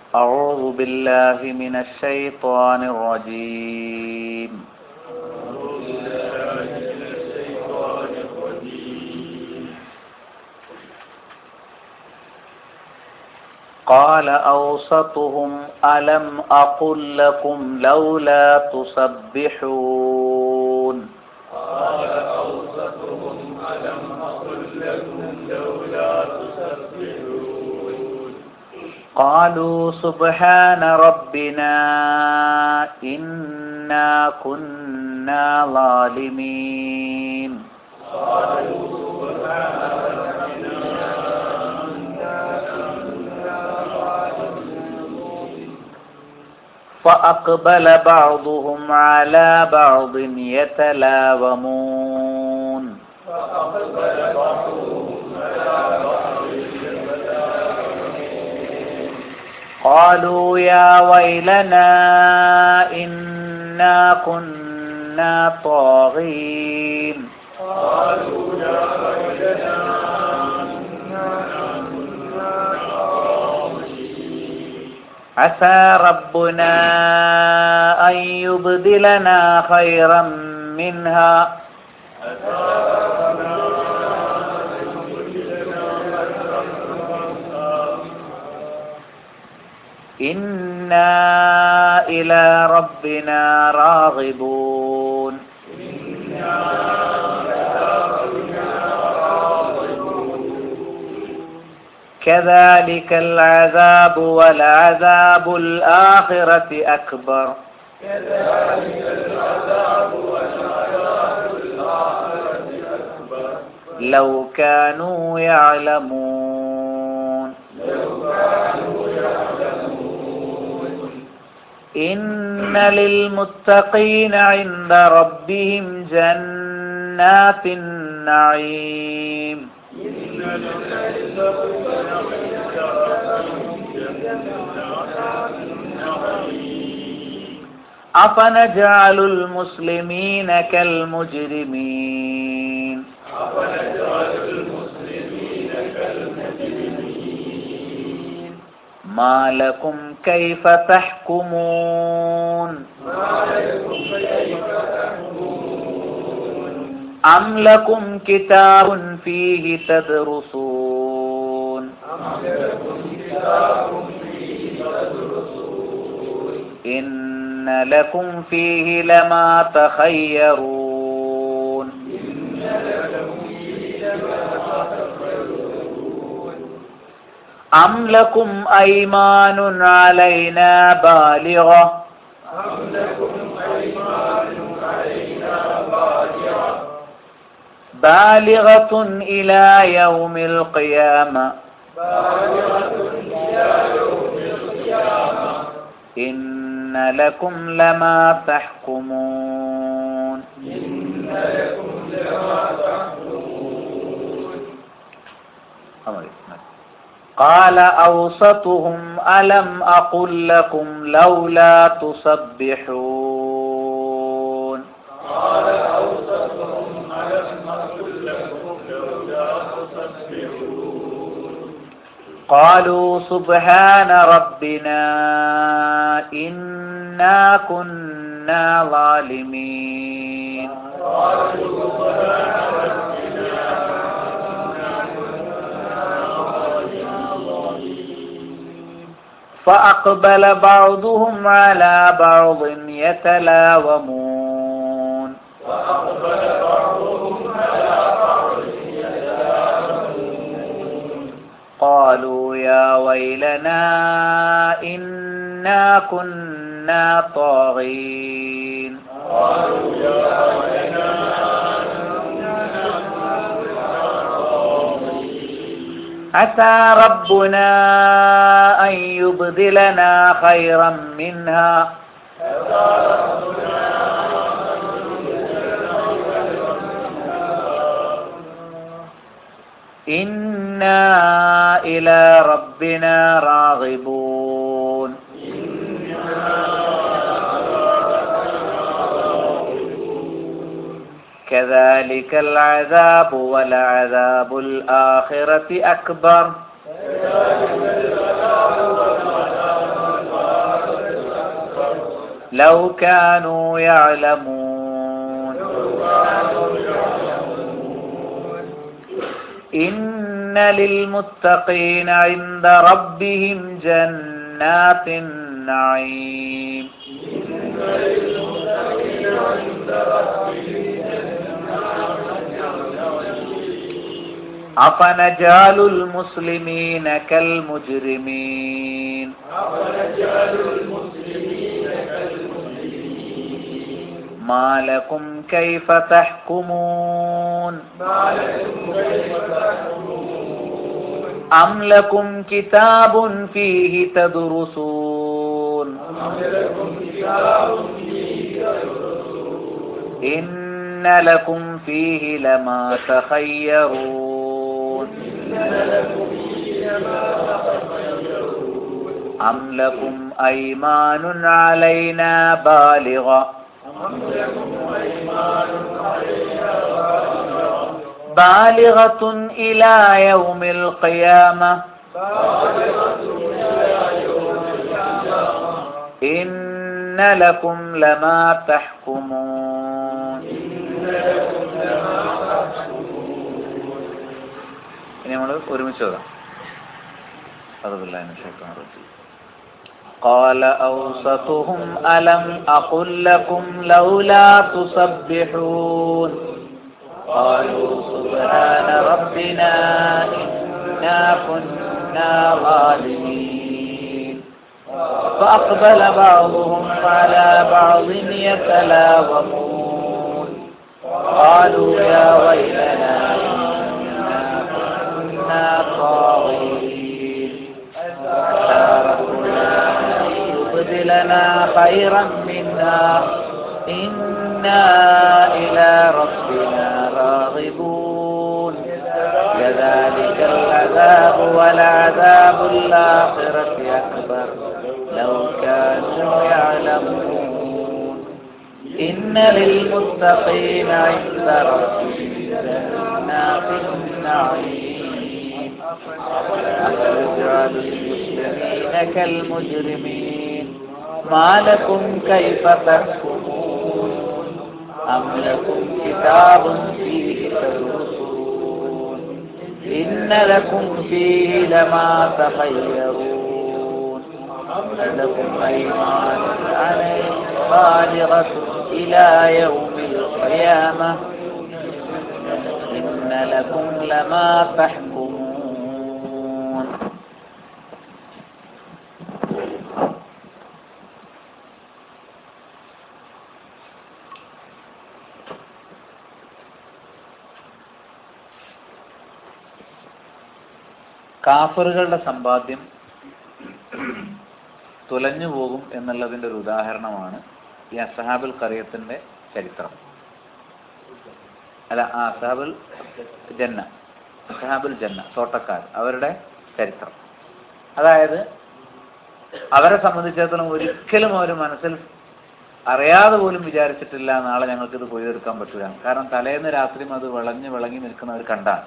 أعوذ بالله من الشيطان الرجيم قال أوسطهم ألم أقل لكم لولا تسبحون قال أوسطهم ألم أقل لكم لولا تسبحون قالوا سبحان ربنا إنا كنا ظالمين قالوا سبحان ربنا فأقبل بعضهم على بعض يتلاومون فأقبل بعضهم على بعض قالوا يا ويلنا إنا كنا طاغين قالوا يا ويلنا عسى ربنا أن يبدلنا خيرا منها إنا إلى ربنا راغبون كذلك العذاب ولعذاب الآخرة أكبر كذلك العذاب والعذاب الآخرة أكبر لو كانوا يعلمون لو كانوا يعلمون إن للمتقين عند ربهم جنات النعيم إن للمتقين عند ربهم جنات النعيم أفنجعل المسلمين كالمجرمين أفنجعل المسلمين كالمجرمين ما لكم كيف تحكمون ما لكم كيف تحكمون أم لكم كتاب فيه تدرسون أم لكم كتاب فيه تدرسون إن لكم فيه لما تخيرون إن لكم فيه لما تخيرون أم لكم أيمان علينا بالغة أم لكم أيمان علينا بالغة بالغة إلى يوم القيامة بالغة إلى يوم القيامة إن لكم لما تحكمون إن لكم لما تحكمون قال أوسطهم ألم أقل لكم لولا تسبحون قال أوسطهم ألم أقل لكم لولا تسبحون قالوا سبحان ربنا إنا كنا ظالمين قالوا سبحان ربنا فأقبل بعضهم على بعض يتلاومون فأقبل بعضهم على بعض يتلاومون قالوا يا ويلنا إنا كنا طاغين قالوا يا ويلنا عسى ربنا أن يبدلنا خيرا منها إنا إلى ربنا راغبون كذلك العذاب ولعذاب الآخرة أكبر لو كانوا يعلمون إن للمتقين عند ربهم جنات النعيم أفنجعل المسلمين كالمجرمين ما لكم كيف تحكمون أم لكم كتاب فيه تدرسون إن لكم فيه لما تخيرون أم لكم أيمان علينا بالغة بالغة إلى يوم القيامة إن لكم لما تحكمون ഇനി നമ്മൾ ഒരുമിച്ച് വരാം അതുപോലെ قال أوسطهم ألم أقل لكم لولا تسبحون قالوا سبحان ربنا إنا كنا ظالمين فأقبل بعضهم على بعض يتلاومون قالوا يا ويلنا إنا كنا طاغين عسى ربنا أن يبدلنا خيرا منها إنا إلى ربنا راغبون كذلك العذاب ولعذاب الآخرة أكبر لو كانوا يعلمون إن للمتقين عند ربهم جنات النعيم أفنجعل المسلمين كالمجرمين ما لكم كيف تحكمون أم لكم كتاب فيه تدرسون إن لكم فيه لما تخيرون لكم أيمان عليكم بالغة إلى يوم القيامة إن لكم لما تحكمون കാഫറുകളുടെ സമ്പാദ്യം തുലഞ്ഞു പോകും എന്നുള്ളതിന്റെ ഒരു ഉദാഹരണമാണ് ഈ അസഹാബുൽ കറിയത്തിന്റെ ചരിത്രം അല്ല ആ അസഹാബുൽ ജന്ന അസഹാബുൽ ജന്ന തോട്ടക്കാർ അവരുടെ ചരിത്രം അതായത് അവരെ സംബന്ധിച്ചിടത്തോളം ഒരിക്കലും അവർ മനസ്സിൽ അറിയാതെ പോലും വിചാരിച്ചിട്ടില്ല നാളെ ഞങ്ങൾക്ക് ഇത് കൊയ്തെടുക്കാൻ പറ്റില്ല കാരണം തലേന്ന് രാത്രിയും അത് വിളഞ്ഞ് വിളങ്ങി നിൽക്കുന്നവർ കണ്ടാണ്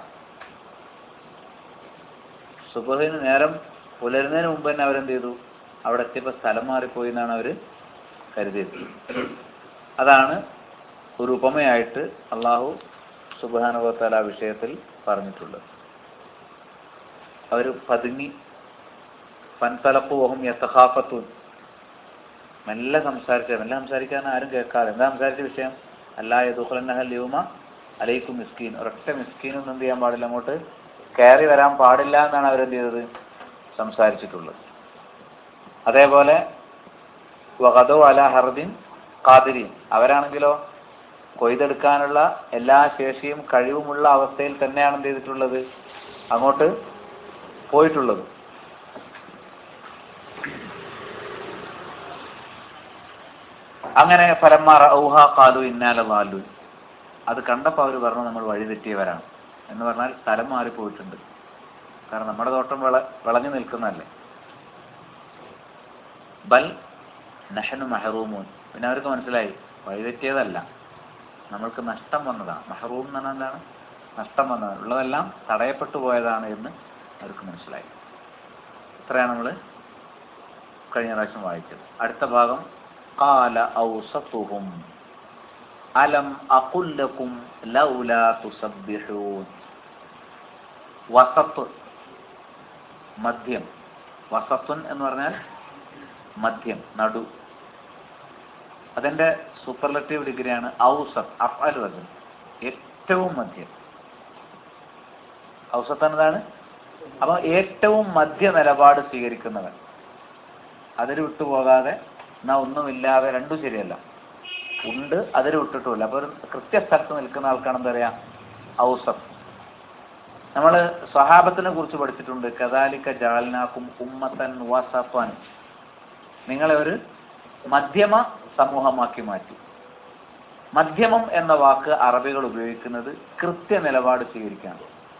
സുബഹിന് നേരം പുലരുന്നതിന് മുമ്പ് തന്നെ അവരെന്ത് ചെയ്തു അവിടെ എത്തിയപ്പോൾ സ്ഥലം മാറിപ്പോയി എന്നാണ് അവർ കരുതിയത് അതാണ് ഒരു ഉപമയായിട്ട് അള്ളാഹു സുബാനുഭവത്താൽ ആ വിഷയത്തിൽ പറഞ്ഞിട്ടുള്ളത് അവർ പതുങ്ങി ഫൻസലപ്പുവഹും യസഹാഫത്തുൻ മെല്ലെ സംസാരിച്ച മെല്ലെ സംസാരിക്കാൻ ആരും കേൾക്കാതെ എന്താ സംസാരിച്ച വിഷയം അല്ലാ യദുഖുലന്നഹൽ യൗമ അലൈക്കും മിസ്കീൻ ഒരൊറ്റ മിസ്കീനൊന്നും എന്ത് ചെയ്യാൻ പാടില്ല അങ്ങോട്ട് കയറി വരാൻ പാടില്ല എന്നാണ് അവരെന്ത് ചെയ്തത് സംസാരിച്ചിട്ടുള്ളത് അതേപോലെ വഹദോ അല ഹർദിൻ ഖാദിരീൻ അവരാണെങ്കിലോ കൊയ്തെടുക്കാനുള്ള എല്ലാ ശേഷിയും കഴിവുമുള്ള അവസ്ഥയിൽ തന്നെയാണ് എന്ത് ചെയ്തിട്ടുള്ളത് അങ്ങോട്ട് പോയിട്ടുള്ളത് അങ്ങനെ ഫലമാറ ഔഹ കാലു ഇന്നാല വാലു അത് കണ്ടപ്പോൾ അവർ പറഞ്ഞു നമ്മൾ വഴി തെറ്റിയവരാണ് എന്ന് പറഞ്ഞാൽ സ്ഥലം മാറിപ്പോയിട്ടുണ്ട് കാരണം നമ്മുടെ തോട്ടം വിള വിളഞ്ഞു നിൽക്കുന്നതല്ലേ ബൽ നഹനു മഹറൂമൂൻ പിന്നെ അവർക്ക് മനസ്സിലായി വഴിതെറ്റിയതല്ല നമ്മൾക്ക് നഷ്ടം വന്നതാണ് മഹറൂം എന്ന് പറഞ്ഞാൽ എന്താണ് നഷ്ടം വന്നതാണ് ഉള്ളതെല്ലാം തടയപ്പെട്ടു പോയതാണ് എന്ന് അവർക്ക് മനസ്സിലായി ഇത്രയാണ് നമ്മൾ കഴിഞ്ഞ പ്രാവശ്യം വായിച്ചത് അടുത്ത ഭാഗം قال أوسطهم ألم أقل لكم لولا تسبحون വസത്ത് മദ്യം വസത്തുൻ എന്ന് പറഞ്ഞാൽ മദ്യം നടു അതിന്റെ സൂപ്പർലറ്റീവ് ഡിഗ്രിയാണ് ഔസത്ത് അഫ്അൽ വസൻ ഏറ്റവും മദ്യം ഔസത്ത് എന്നതാണ് അപ്പൊ ഏറ്റവും മധ്യ നിലപാട് സ്വീകരിക്കുന്നവൻ അതിൽ വിട്ടുപോകാതെ എന്നാ ഒന്നുമില്ലാതെ രണ്ടും ശരിയല്ല ഉണ്ട് അതിൽ വിട്ടിട്ടുമില്ല അപ്പൊ ഒരു കൃത്യസ്ഥലത്ത് നിൽക്കുന്ന ആൾക്കാണ് എന്താ പറയാ ഔസത്ത് നമ്മൾ സ്വഹാബത്തിനെ കുറിച്ച് പഠിച്ചിട്ടുണ്ട് കദാലിക്ക ജാലിനാക്കും ഉമ്മത്തൻ വസഫൻ നിങ്ങളെ ഒരു മധ്യമ സമൂഹമാക്കി മാറ്റി മധ്യമം എന്ന വാക്ക് അറബികൾ ഉപയോഗിക്കുന്നത് കൃത്യ നിലപാട് സ്വീകരിക്കാൻ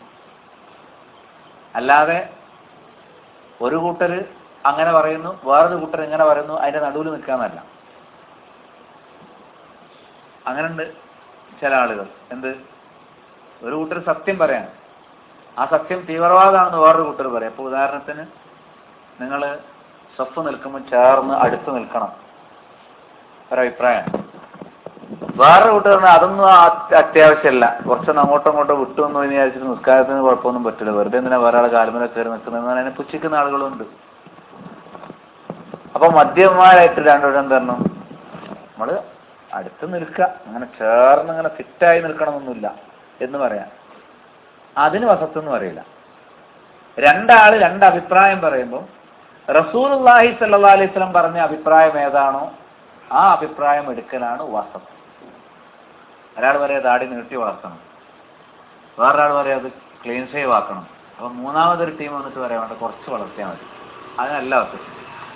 അല്ലാതെ ഒരു കൂട്ടര് അങ്ങനെ പറയുന്നു വേറൊരു കൂട്ടർ ഇങ്ങനെ പറയുന്നു അതിന്റെ നടുവിൽ നിൽക്കാന്നല്ല അങ്ങനെയുണ്ട് ചില ആളുകൾ എന്ത് ഒരു കൂട്ടർ സത്യം പറയാൻ ആ സത്യം തീവ്രവാദമാണെന്ന് വേറൊരു കൂട്ടർ പറയാം അപ്പൊ ഉദാഹരണത്തിന് നിങ്ങൾ സ്വപ്പ് നിൽക്കുമ്പോൾ ചേർന്ന് അടുത്ത് നിൽക്കണം ഒരഭിപ്രായം വേറെ കൂട്ടർ പറഞ്ഞാൽ അതൊന്നും ആ- അത്യാവശ്യമല്ല കുറച്ചൊന്ന് അങ്ങോട്ടും ഇങ്ങോട്ടും വിട്ടു എന്ന് വിചാരിച്ചിട്ട് നിസ്കാരത്തിന് കുഴപ്പമൊന്നും പറ്റില്ല വെറുതെ എന്തിനാ വേറെ ആളെ കാലുമല കയറി നിൽക്കുന്നത് അതിനെ പുച്ഛിക്കുന്ന ആളുകളുണ്ട് അപ്പൊ മദ്യന്മാരായിട്ട് രണ്ടുപേരും എന്ത് പറഞ്ഞു നമ്മള് അടുത്ത് നിൽക്കുക അങ്ങനെ ചേർന്ന് ഇങ്ങനെ ഫിറ്റായി നിൽക്കണമെന്നൊന്നുമില്ല എന്ന് പറയാം അതിന് വസത്തൊന്നും അറിയില്ല രണ്ടാള് രണ്ട് അഭിപ്രായം പറയുമ്പോൾ റസൂലുള്ളാഹി സല്ലല്ലാഹു അലൈഹി വസല്ലം പറഞ്ഞ അഭിപ്രായം ഏതാണോ ആ അഭിപ്രായം എടുക്കലാണ് വസത്ത് ഒരാൾ പറയാ ദാടി നീട്ടി വളർത്തണം വേറൊരാൾ പറയാം അത് ക്ലീൻ സേവ് ആക്കണം അപ്പൊ മൂന്നാമതൊരു ടീം വന്നിട്ട് പറയാം വേണ്ട കുറച്ച് വളർത്തിയാൽ മതി അതിനല്ല വസത്ത്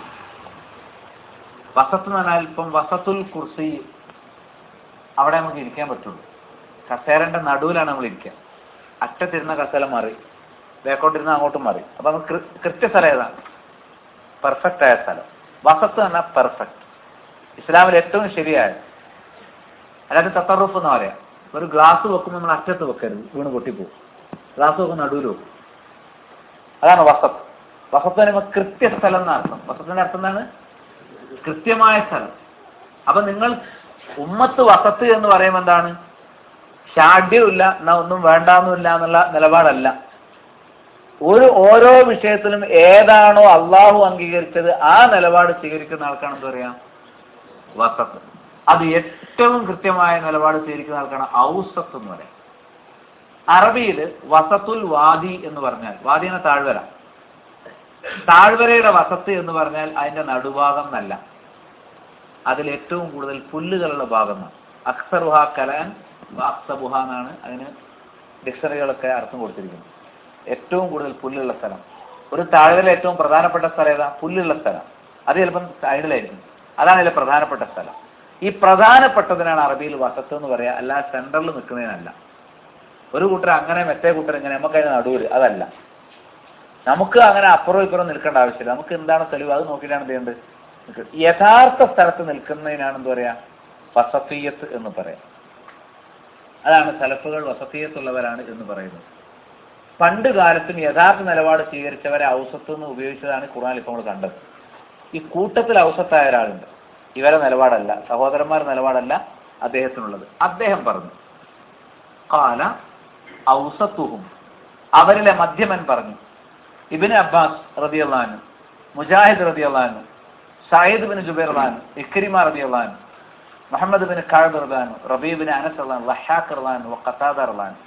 വസത്ത് എന്ന് പറഞ്ഞാൽ ഇപ്പം വസത്തുൽ കുർസി അവിടെ നമുക്ക് ഇരിക്കാൻ പറ്റുള്ളൂ കസേരന്റെ നടുവിലാണ് നമ്മൾ ഇരിക്കുക അറ്റത്തിരുന്ന കസേല മാറി ബേക്കോട്ടിരുന്ന അങ്ങോട്ടും മാറി അപ്പൊ നമുക്ക് കൃ- കൃത്യസ്ഥലം ഏതാണ് പെർഫെക്റ്റ് ആയ സ്ഥലം വസത്ത് പറഞ്ഞാൽ പെർഫെക്റ്റ് ഇസ്ലാമിൽ ഏറ്റവും ശരിയായ അല്ലാതെ തത്തറുഫ് എന്ന് പറയാം ഒരു ഗ്ലാസ് വെക്കുമ്പോൾ നമ്മൾ അറ്റത്ത് വെക്കരുത് വീണ് പൊട്ടിപ്പോവും ഗ്ലാസ് വെക്കും നടുവിൽ വെക്കും അതാണ് വസത്ത് വസത്ത് പറയുമ്പോൾ കൃത്യസ്ഥലം എന്ന അർത്ഥം വസത്തിന്റെ അർത്ഥം എന്താണ് കൃത്യമായ സ്ഥലം അപ്പൊ നിങ്ങൾ ഉമ്മത്ത് വസത്ത് എന്ന് പറയുമ്പോൾ എന്താണ് ഷാഢ്യമില്ല എന്നാ ഒന്നും വേണ്ടാന്നുമില്ല എന്നുള്ള നിലപാടല്ല ഒരു ഓരോ വിഷയത്തിലും ഏതാണോ അള്ളാഹു അംഗീകരിച്ചത് ആ നിലപാട് സ്വീകരിക്കുന്ന ആൾക്കാണ് എന്താ പറയാ വസത്ത് അത് ഏറ്റവും കൃത്യമായ നിലപാട് സ്വീകരിക്കുന്ന ആൾക്കാണ് ഔസത്ത് എന്ന് പറയാം അറബിയിൽ വസത്തുൽ വാദി എന്ന് പറഞ്ഞാൽ വാദി എന്ന താഴ്വര താഴ്വരയുടെ വസത്ത് എന്ന് പറഞ്ഞാൽ അതിന്റെ നടുഭാഗം എന്നല്ല അതിൽ ഏറ്റവും കൂടുതൽ പുല്ലുകളുള്ള ഭാഗം അക്സറുഹ കലാൻ അക്സബുഹ എന്നാണ് അതിന് ഡിക്ഷണറികളൊക്കെ അർത്ഥം കൊടുത്തിരിക്കുന്നത് ഏറ്റവും കൂടുതൽ പുല്ലുള്ള സ്ഥലം ഒരു താഴ്വര ഏറ്റവും പ്രധാനപ്പെട്ട സ്ഥലം ഏതാ പുല്ലുള്ള സ്ഥലം അത് ചിലപ്പം സൈഡിലായിരിക്കും അതാണ് ഇതിലെ പ്രധാനപ്പെട്ട സ്ഥലം ഈ പ്രധാനപ്പെട്ടതിനാണ് അറബിയിൽ വസത്ത് എന്ന് പറയാ അല്ല സെന്ററിൽ നിൽക്കുന്നതിനല്ല ഒരു കൂട്ടർ അങ്ങനെ മറ്റേ കൂട്ടർ ഇങ്ങനെ നമുക്ക് അതിന് നടുവിൽ അതല്ല നമുക്ക് അങ്ങനെ അപ്പുറം ഇപ്പുറം നിൽക്കേണ്ട ആവശ്യമില്ല നമുക്ക് എന്താണ് തെളിവ് അത് നോക്കിയിട്ടാണ് എന്ത് ചെയ്യേണ്ടത് നിൽക്കുക. യഥാർത്ഥ സ്ഥലത്ത് നിൽക്കുന്നതിനാണ് എന്താ പറയാ വസഫീയത്ത് എന്ന് പറയാം അതാണ് സലഫുകൾ വസഫീയത്തുള്ളവരാണ് എന്ന് പറയുന്നത് പണ്ട് കാലത്തും യഥാർത്ഥ നിലപാട് സ്വീകരിച്ചവരെ ഔസത്ത് എന്ന് ഉപയോഗിച്ചതാണ് ഖുർആൻ ഇപ്പോൾ നമ്മൾ കണ്ടത് ഈ കൂട്ടത്തിൽ ഔസത്തായ ഒരാളുണ്ട് ഇവരെ നിലപാടല്ല സഹോദരന്മാരുടെ നിലപാടല്ല അദ്ദേഹത്തിനുള്ളത് അദ്ദേഹം പറഞ്ഞു കാല ഔസത്തുഹും അവരിലെ മധ്യമൻ പറഞ്ഞു ഇബിന് അബ്ബാസ് റതിയല്ലാനു മുജാഹിദ് റതിയല്ലാനു സായിദ് ബിൻ ജുബൈർ റഹ്ലാനു ഇക്രിമ റതിയല്ലാനു മുഹമ്മദ് ബിൻ കാബ് റഹ്ലാനു റബീബിൻ അനസ് റഹ്ലാൻ ലഹാഖ് റഹ്ലാനു ഖത്താദ റഹ്ലാനു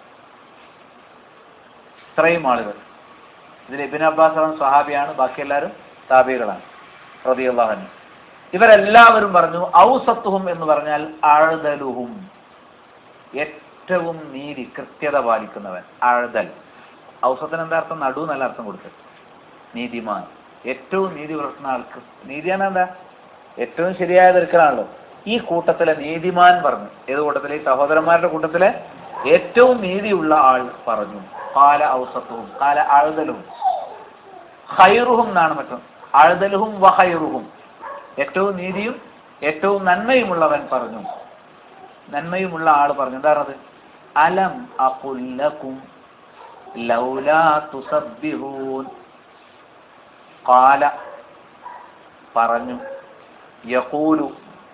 ഇത്രയും ആളുകൾ ഇതിൽ ഇബിൻ അബ്ബാസ് അവൻ സ്വഹാബിയാണ് ബാക്കി എല്ലാവരും താബികളാണ് റതിയല്ലാഹു ഇവരെല്ലാവരും പറഞ്ഞു ഔസത്തുഹും എന്ന് പറഞ്ഞാൽ ആഴ്ദലുഹും ഏറ്റവും നീതി കൃത്യത പാലിക്കുന്നവൻ ആഴ്ദൽ ഔസത്തിന് എന്താ അർത്ഥം നടു നല്ല അർത്ഥം കൊടുത്തത് നീതിമാൻ ഏറ്റവും നീതി പുലർത്തുന്ന ആൾക്ക് നീതിയാണ് എന്താ ഏറ്റവും ശരിയായത് എടുക്കലാണല്ലോ ഈ കൂട്ടത്തിലെ നീതിമാൻ പറഞ്ഞു ഏത് കൂട്ടത്തിലെ ഈ സഹോദരന്മാരുടെ കൂട്ടത്തിലെ ഏറ്റവും നീതിയുള്ള ആൾ പറഞ്ഞു കാല ഔസത്തുഹും കാല ആഴുതലുഹും ഹൈറുഹും എന്നാണ് മറ്റും ആഴുതലുഹും വഹൈറുഹും ഏറ്റവും നീതിയും ഏറ്റവും നന്മയുമുള്ളവൻ പറഞ്ഞു നന്മയുമുള്ള ആൾ പറഞ്ഞു എന്താ പറഞ്ഞത് അലം അഖുല്ലകും ലൗലാ തുസബ്ബിഹൂൻ കാല പറഞ്ഞു യഖൂലു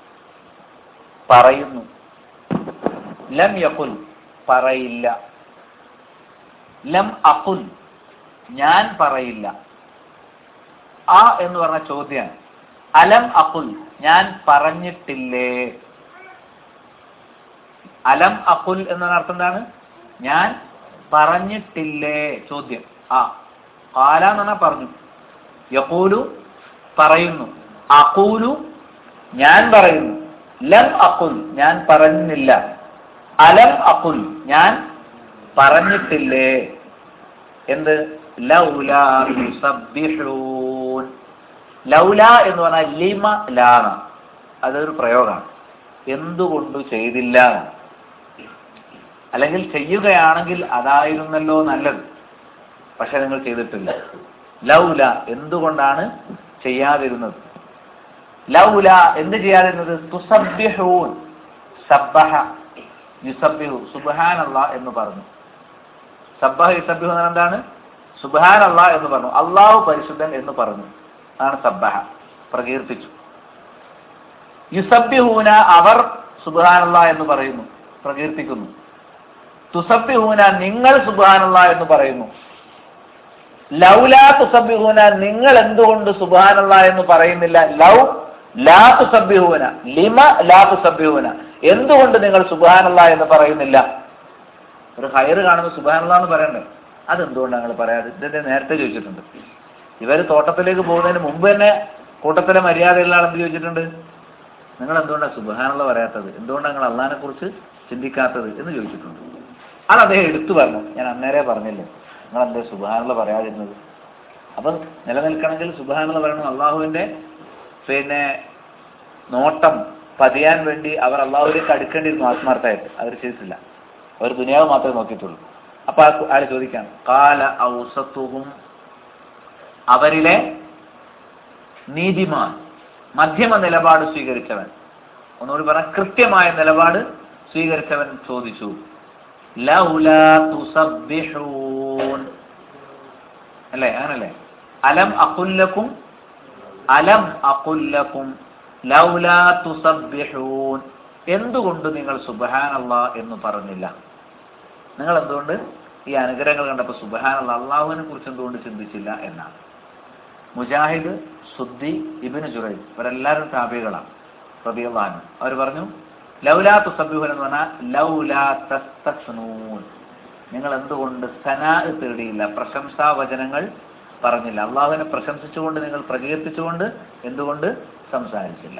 പറയുന്നു ലം യഖുൽ പറയില്ല ലം അഖുൽ ഞാൻ പറയില്ല ആ എന്ന് പറഞ്ഞ ചോദ്യമാണ് അലം അഖുൽ ഞാൻ പറഞ്ഞിട്ടില്ലേ അലം അഖുൽ എന്ന അർത്ഥം എന്താണ് ഞാൻ പറഞ്ഞിട്ടില്ലേ ചോദ്യം ആ കാല എന്ന് പറഞ്ഞാൽ പറഞ്ഞു യഖൂലു പറയുന്നു അഖൂലു ഞാൻ പറയുന്നു ലം അഖുൽ ഞാൻ പറഞ്ഞില്ല അലം അഖുൽ ഞാൻ പറഞ്ഞിട്ടില്ലേ എന്ത് ലൗല യുസബ്ബിഹൂൻ ലൗല എന്ന് പറഞ്ഞാൽ ലിമ ലാണ് അതൊരു പ്രയോഗമാണ് എന്തുകൊണ്ട് ചെയ്തില്ല എന്നാണ്. അല്ലെങ്കിൽ ചെയ്യുകയാണെങ്കിൽ അതായിരുന്നല്ലോ നല്ലത് പക്ഷെ നിങ്ങൾ ചെയ്തിട്ടില്ല ലൗല എന്തുകൊണ്ടാണ് ചെയ്യാതിരുന്നത് ലൗല എന്ത് ചെയ്യാതിരുന്നത് തുസബ്ബിഹൂൻ സബ്ബഹ യുസബ്ബിഹു സുബ്ഹാനല്ലാ എന്ന് പറഞ്ഞു സബ്ബഹ യുസബ്ബിഹു എന്ന് പറഞ്ഞാൽ എന്താണ് സുബ്ഹാനല്ലാ എന്ന് പറഞ്ഞു അള്ളാഹു പരിശുദ്ധൻ എന്ന് പറഞ്ഞു അതാണ് സബ്ബഹ പ്രകീർത്തിച്ചു യുസബ്ബിഹൂന അവർ സുബ്ഹാനല്ലാ എന്ന് പറയുന്നു പ്രകീർത്തിക്കുന്നു തുസബ്ബിഹൂന നിങ്ങൾ സുബ്ഹാനല്ലാ എന്ന് പറയുന്നു ലൗലാ തുസബ്ബിഹൂന നിങ്ങൾ എന്തുകൊണ്ട് സുബ്ഹാനല്ലാ എന്ന് പറയുന്നില്ല ലൗ ലാ തുസബ്ബിഹൂന ലിമ ലാ തുസബ്ബിഹൂന എന്തുകൊണ്ട് നിങ്ങൾ സുബ്ഹാനല്ലാ എന്ന് പറയുന്നില്ല ഒരു ഹയർ കാണുമ്പോൾ സുബ്ഹാനല്ലാ എന്ന് പറയണ്ടേ അതെന്തുകൊണ്ട് ഞങ്ങൾ പറയാതെ ഇതിന്റെ നേരത്തെ ചോദിച്ചിട്ടുണ്ട് ഇവർ തോട്ടത്തിലേക്ക് പോകുന്നതിന് മുമ്പ് തന്നെ കൂട്ടത്തിലെ മര്യാദയുള്ള ആളെന്ത് ചോദിച്ചിട്ടുണ്ട് നിങ്ങൾ എന്തുകൊണ്ടാണ് സുബഹാനുള്ള പറയാത്തത് എന്തുകൊണ്ടാണ് നിങ്ങൾ അള്ളഹാനെ കുറിച്ച് ചിന്തിക്കാത്തത് എന്ന് ചോദിച്ചിട്ടുണ്ട് അത് അദ്ദേഹം എടുത്തു പറഞ്ഞു ഞാൻ അന്നേരെ പറഞ്ഞില്ലേ നിങ്ങൾ എന്തേ സുബഹാനുള്ള പറയാതിരുന്നത് അപ്പം നിലനിൽക്കണമെങ്കിൽ സുബഹാനുള്ള പറയണം അള്ളാഹുവിന്റെ പിന്നെ നോട്ടം പതിയാൻ വേണ്ടി അവർ അള്ളാഹുവിലേക്ക് അടുക്കേണ്ടിയിരുന്നു ആത്മാർത്ഥമായിട്ട് അവർ ചെയ്തിട്ടില്ല അവർ ദുനിയാവ് മാത്രമേ നോക്കിയിട്ടുള്ളൂ അപ്പൊ ആ- ആള് ചോദിക്കാം കാല ഔസത്തുഹും അവരിലെ നീതിമാൻ മധ്യമ നിലപാട് സ്വീകരിച്ചവൻ ഒന്നുകൂടി പറഞ്ഞ കൃത്യമായ നിലപാട് സ്വീകരിച്ചവൻ ചോദിച്ചു ലൗലാ തുസബ്ബിഹൂൻ അല്ലേ അങ്ങനല്ലേ അലം അഖുല്ലക്കും അലം അഖുല്ലക്കും ലൗലാ തുസബ്ബിഹൂൻ എന്തുകൊണ്ട് നിങ്ങൾ സുബ്ഹാനല്ലാ എന്ന് പറഞ്ഞില്ല നിങ്ങൾ എന്തുകൊണ്ട് ഈ അനുഗ്രഹങ്ങൾ കണ്ടപ്പോൾ സുബ്ഹാനല്ലാ അള്ളാഹുവിനെ കുറിച്ച് എന്തുകൊണ്ട് ചിന്തിച്ചില്ല എന്നാണ് മുജാഹിദ് സുദ്ദി ഇബിന് ജുറൈദ് ഇവരെല്ലാവരും താപികളാണ് റബിയുള്ളഹാനും അവർ പറഞ്ഞു ലൗലാ തുസബ്ബിഹുൻ എന്ന് പറഞ്ഞാൽ ലൗലാ തസ്തസ്നൂൻ നിങ്ങൾ എന്തുകൊണ്ട് സനാ തേടിയില്ല പ്രശംസാ വചനങ്ങൾ പറഞ്ഞില്ല അള്ളാഹുവിനെ പ്രശംസിച്ചുകൊണ്ട് നിങ്ങൾ പ്രകീർത്തിച്ചുകൊണ്ട് എന്തുകൊണ്ട് സംസാരിച്ചില്ല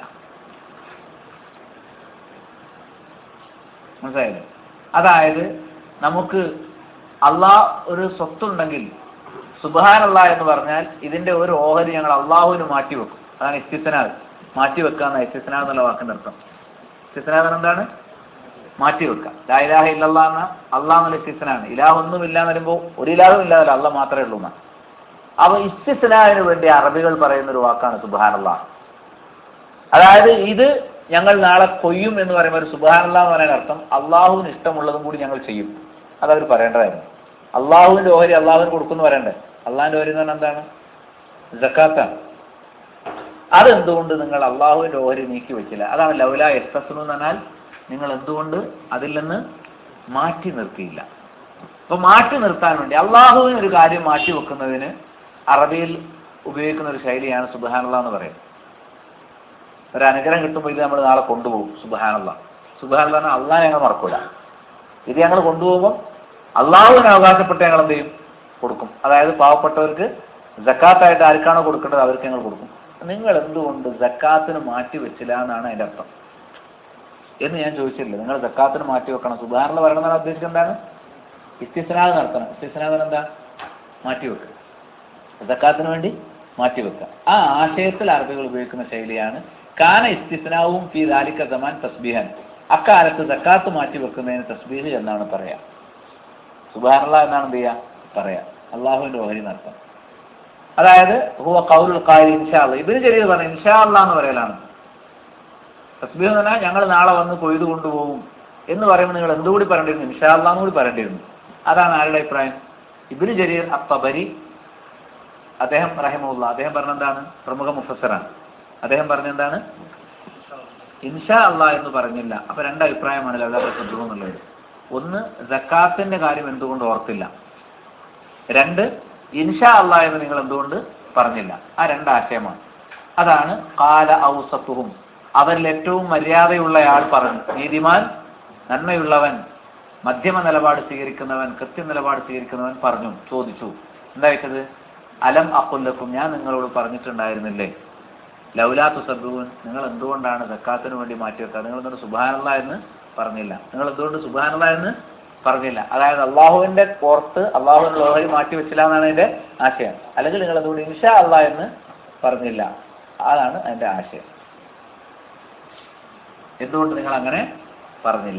മനസ്സിലായില്ലേ അതായത് നമുക്ക് അള്ളാഹ് ഒരു സ്വത്തുണ്ടെങ്കിൽ സുബാനുള്ള എന്ന് പറഞ്ഞാൽ ഇതിന്റെ ഒരു ഓഹരി ഞങ്ങൾ അള്ളാഹുവിന് മാറ്റിവെക്കും അതാണ് ഇസ്തിസനാദ് മാറ്റിവെക്കാന്ന ഇസ്തിസനാദ് എന്നുള്ള വാക്കിന്റെ അർത്ഥം ഇസ്തിസനാദ് എന്താണ് മാറ്റിവെക്കുക ലാ ഇലാഹ ഇല്ലല്ലാ എന്ന അള്ളാഹ് എന്നുള്ള ഇസ്തിസനാണ് ഇലാഹ് ഒന്നും ഇല്ല എന്ന് വരുമ്പോൾ ഒരു ഇലാഹും ഇല്ലാതല്ല അള്ളാഹ് മാത്രമേ ഉള്ളൂ എന്നാണ് അപ്പൊ ഇസ്തിസനാവിന് വേണ്ടി അറബികൾ പറയുന്ന ഒരു വാക്കാണ് സുബാനുള്ള അതായത് ഇത് ഞങ്ങൾ നാളെ കൊയ്യും എന്ന് പറയുമ്പോൾ ഒരു സുബാനുള്ള എന്ന് പറയാൻ അർത്ഥം അള്ളാഹുവിന് ഇഷ്ടമുള്ളതും കൂടി ഞങ്ങൾ ചെയ്യും അതവർ പറയേണ്ടതായിരുന്നു അള്ളാഹുവിന്റെ ഓഹരി അള്ളാഹുവിന് കൊടുക്കുന്നു പറയണ്ടേ അള്ളാഹിന്റെ ഓഹരി എന്ന് പറഞ്ഞാൽ എന്താണ് ജക്കാത്താണ് അതെന്തുകൊണ്ട് നിങ്ങൾ അള്ളാഹുവിന്റെ ഓഹരി നീക്കി വെച്ചില്ല അതാണ് ലൗല എസ്തസ്നു എന്ന് പറഞ്ഞാൽ നിങ്ങൾ എന്തുകൊണ്ട് അതിൽ നിന്ന് മാറ്റി നിർത്തിയില്ല അപ്പൊ മാറ്റി നിർത്താൻ വേണ്ടി അള്ളാഹുവിന് ഒരു കാര്യം മാറ്റി വെക്കുന്നതിന് അറബിയിൽ ഉപയോഗിക്കുന്ന ഒരു ശൈലിയാണ് സുബാനുള്ള എന്ന് പറയുന്നത് ഒരു അനുഗ്രഹം കിട്ടുമ്പോൾ ഇത് നമ്മൾ നാളെ കൊണ്ടുപോകും സുബാനുള്ള സുബാനുള്ള അള്ളാഹ് ഞങ്ങൾ മറക്കൂല ഇത് ഞങ്ങൾ കൊണ്ടുപോകുമ്പോൾ അള്ളാഹുവിന് അവകാശപ്പെട്ട് ഞങ്ങൾ എന്ത് ചെയ്യും കൊടുക്കും അതായത് പാവപ്പെട്ടവർക്ക് ജക്കാത്തായിട്ട് ആർക്കാണോ കൊടുക്കേണ്ടത് അവർക്ക് ഞങ്ങൾ കൊടുക്കും നിങ്ങൾ എന്തുകൊണ്ട് ജക്കാത്തിന് മാറ്റി വെച്ചില്ല എന്നാണ് അതിന്റെ അർത്ഥം എന്ന് ഞാൻ ചോദിച്ചില്ല നിങ്ങൾ ജക്കാത്തിന് മാറ്റി വെക്കണം സുബാനുള്ള പറയണമെന്നാണ് ഉദ്ദേശിച്ചത് എന്താണ് ഇസ്തിസ്നാദ് നടത്തണം ഇസ്തിസ്നാദ് എന്താ മാറ്റി വെക്കുക സക്കാത്തിന് വേണ്ടി മാറ്റി വെക്കുക ആ ആശയത്തിൽ അറബികൾ ഉപയോഗിക്കുന്ന ശൈലിയാണ് കാന ഇസ്തിസ്നാവും ഫി ദാലിക സമാൻ തസ്ബീഹൻ അക്കാലത്ത് സക്കാത്ത് മാറ്റി വെക്കുന്നതിന് തസ്ബീഹ് എന്നാണ് പറയാ സുബാനുള്ള എന്നാണ് എന്ത് ചെയ്യാ പറയാ അള്ളാഹുവിന്റെ ഓഹരി നടത്താം അതായത് ഹുവ കൗലുൽ ഖാരി ഇൻഷാ അല്ലാ ഇബിന് ചെറിയ പറഞ്ഞു ഇൻഷാ അല്ലാ എന്ന് പറയലാണ് തസ്ബീഹ് എന്ന് പറഞ്ഞാൽ ഞങ്ങൾ നാളെ വന്ന് കൊയ്ത് കൊണ്ടുപോകും എന്ന് പറയുമ്പോൾ നിങ്ങൾ എന്തുകൂടി പറയേണ്ടിയിരുന്നു ഇൻഷാ അല്ലാ എന്ന് കൂടി പറയേണ്ടിയിരുന്നു അതാണ് ആരുടെ അഭിപ്രായം ഇബിന് ജരീർ അത്തബരി അദ്ദേഹം റഹിമുള്ള അദ്ദേഹം പറഞ്ഞെന്താണ് പ്രമുഖ മുഫസറാണ് അദ്ദേഹം പറഞ്ഞെന്താണ് ഇൻഷാ അള്ളാ എന്ന് പറഞ്ഞില്ല അപ്പൊ രണ്ട് അഭിപ്രായമാണ് ലവലാത്ത സദ്ദു എന്നുള്ളത് ഒന്ന് ജക്കാത്തിന്റെ കാര്യം എന്തുകൊണ്ട് ഓർത്തില്ല രണ്ട് ഇൻഷാ അള്ളാ എന്ന് നിങ്ങൾ എന്തുകൊണ്ട് പറഞ്ഞില്ല ആ രണ്ട് ആശയമാണ് അതാണ് കാല ഔസത്തുഹും അവരിൽ ഏറ്റവും മര്യാദയുള്ളയാൾ പറഞ്ഞു നീതിമാൻ നന്മയുള്ളവൻ മധ്യമ നിലപാട് സ്വീകരിക്കുന്നവൻ കൃത്യ നിലപാട് സ്വീകരിക്കുന്നവൻ പറഞ്ഞു ചോദിച്ചു എന്താ വെച്ചത് അലം അക്കുല്ലക്കും ഞാൻ നിങ്ങളോട് പറഞ്ഞിട്ടുണ്ടായിരുന്നില്ലേ ലൗലാ തുസബൂൻ നിങ്ങൾ എന്തുകൊണ്ടാണ് സക്കാത്തിന് വേണ്ടി മാറ്റി വെക്കുക നിങ്ങൾ എന്തുകൊണ്ട് സുബാനല്ല എന്ന് പറഞ്ഞില്ല നിങ്ങൾ എന്തുകൊണ്ട് സുബാനല്ല എന്ന് പറഞ്ഞില്ല അതായത് അള്ളാഹുവിന്റെ പുറത്ത് അള്ളാഹുവിന്റെ ലോഹരി മാറ്റി വെച്ചില്ല എന്നാണ് അതിന്റെ ആശയം അല്ലെങ്കിൽ നിങ്ങൾ എന്തുകൊണ്ട് ഇൻഷാ അള്ളാ എന്ന് പറഞ്ഞില്ല അതാണ് അതിന്റെ ആശയം എന്തുകൊണ്ട് നിങ്ങൾ അങ്ങനെ പറഞ്ഞില്ല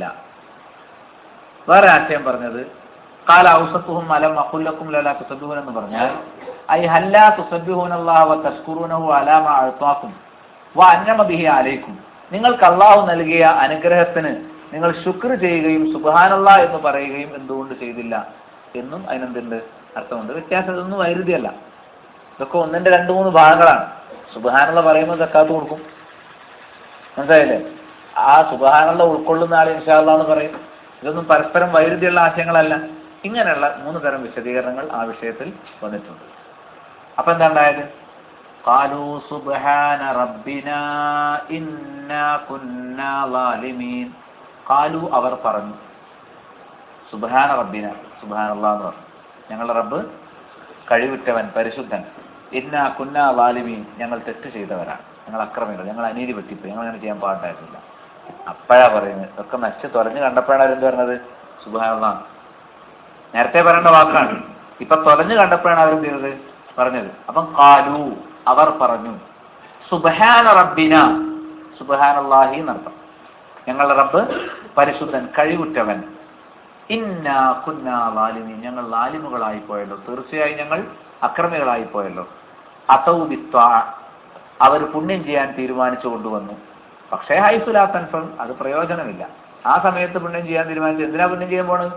വേറെ ആശയം പറഞ്ഞത് കാല ഔസത്തുഹും അലം അഖുല്ലക്കും ലലാ തുസബ്ബിഹൂൻ എന്ന് പറഞ്ഞാൽ ഐ ഹല്ലാ തുസബ്ബിഹൂൻ അല്ലാഹു വ തഷ്കുറൂനഹു അലാ മാ അഅതാക്കും വ അന്നമ ബിഹി അലൈക്കും നിങ്ങൾക്ക് അള്ളാഹു നൽകിയ അനുഗ്രഹത്തിന് നിങ്ങൾ ശുക്ർ ചെയ്യുകയും സുബ്ഹാനല്ലാ എന്ന് പറയുകയും എന്തുകൊണ്ട് ചെയ്തില്ല എന്നും അതിനെന്തുണ്ട് അർത്ഥമുണ്ട് വ്യത്യാസം ഇതൊന്നും വൈരുദ്ധ്യമല്ല ഇതൊക്കെ ഒന്നിന്റെ രണ്ട് മൂന്ന് ഭാഗങ്ങളാണ് സുബ്ഹാനല്ല പറയുമ്പോൾ സക്കാത്ത് കൊടുക്കും മനസ്സിലായില്ലേ ആ സുബഹാനുള്ള ഉൾക്കൊള്ളുന്ന ആൾ ഇൻഷാല്ല എന്ന് പറയും ഇതൊന്നും പരസ്പരം വൈരുദ്ധ്യമുള്ള ആശയങ്ങളല്ല ഇങ്ങനെയുള്ള മൂന്ന് തരം വിശദീകരണങ്ങൾ ആ വിഷയത്തിൽ വന്നിട്ടുണ്ട് അപ്പൊ എന്താ ഉണ്ടായത് قالوا سبحان ربنا إنا كنا ظالمين قالوا അവർ പറഞ്ഞു സുബ്ഹാന റബ്ബിന സുബ്ഹാന എന്ന് പറഞ്ഞു ഞങ്ങളുടെ റബ്ബ് കഴിവിട്ടവൻ പരിശുദ്ധൻ ഇന്ന കുന്ന വാലിമീൻ ഞങ്ങൾ തെറ്റ് ചെയ്തവരാണ് ഞങ്ങൾ അക്രമികൾ ഞങ്ങൾ അനീതി പറ്റിപ്പോയി ഞങ്ങൾ അങ്ങനെ ചെയ്യാൻ പാടില്ലായിരുന്നില്ല അപ്പോഴാ പറയുന്നത് ഇതൊക്കെ നശിച്ച് തൊലഞ്ഞ് കണ്ടപ്പോഴാണ് അവരെന്ത് പറഞ്ഞത് സുബാന നേരത്തെ പറയേണ്ട വാക്കാണ് ഇപ്പൊ തൊലഞ്ഞ് കണ്ടപ്പോഴാണ് അവരെന്ത് ചെയ്തത് പറഞ്ഞത് അപ്പം കാലു അവർ പറഞ്ഞു സുബഹാന റബ്ബിന സുബഹാനല്ലാഹി എന്നർത്ഥം ഞങ്ങളുടെ റബ്ബ് പരിശുദ്ധൻ കഴിവുറ്റവൻ ഇന്ന കുന്ന ലാലിമി ഞങ്ങൾ ലാലിമുകളായി പോയല്ലോ തീർച്ചയായും ഞങ്ങൾ അക്രമികളായി പോയല്ലോ അതൗബിത്വ അവർ പുണ്യം ചെയ്യാൻ തീരുമാനിച്ചു കൊണ്ടുവന്നു പക്ഷേ ഹൈസുലാ കൺഫേം അത് പ്രയോജനമില്ല ആ സമയത്ത് പുണ്യം ചെയ്യാൻ തീരുമാനിച്ചു എന്തിനാ പുണ്യം ചെയ്യാൻ പോണത്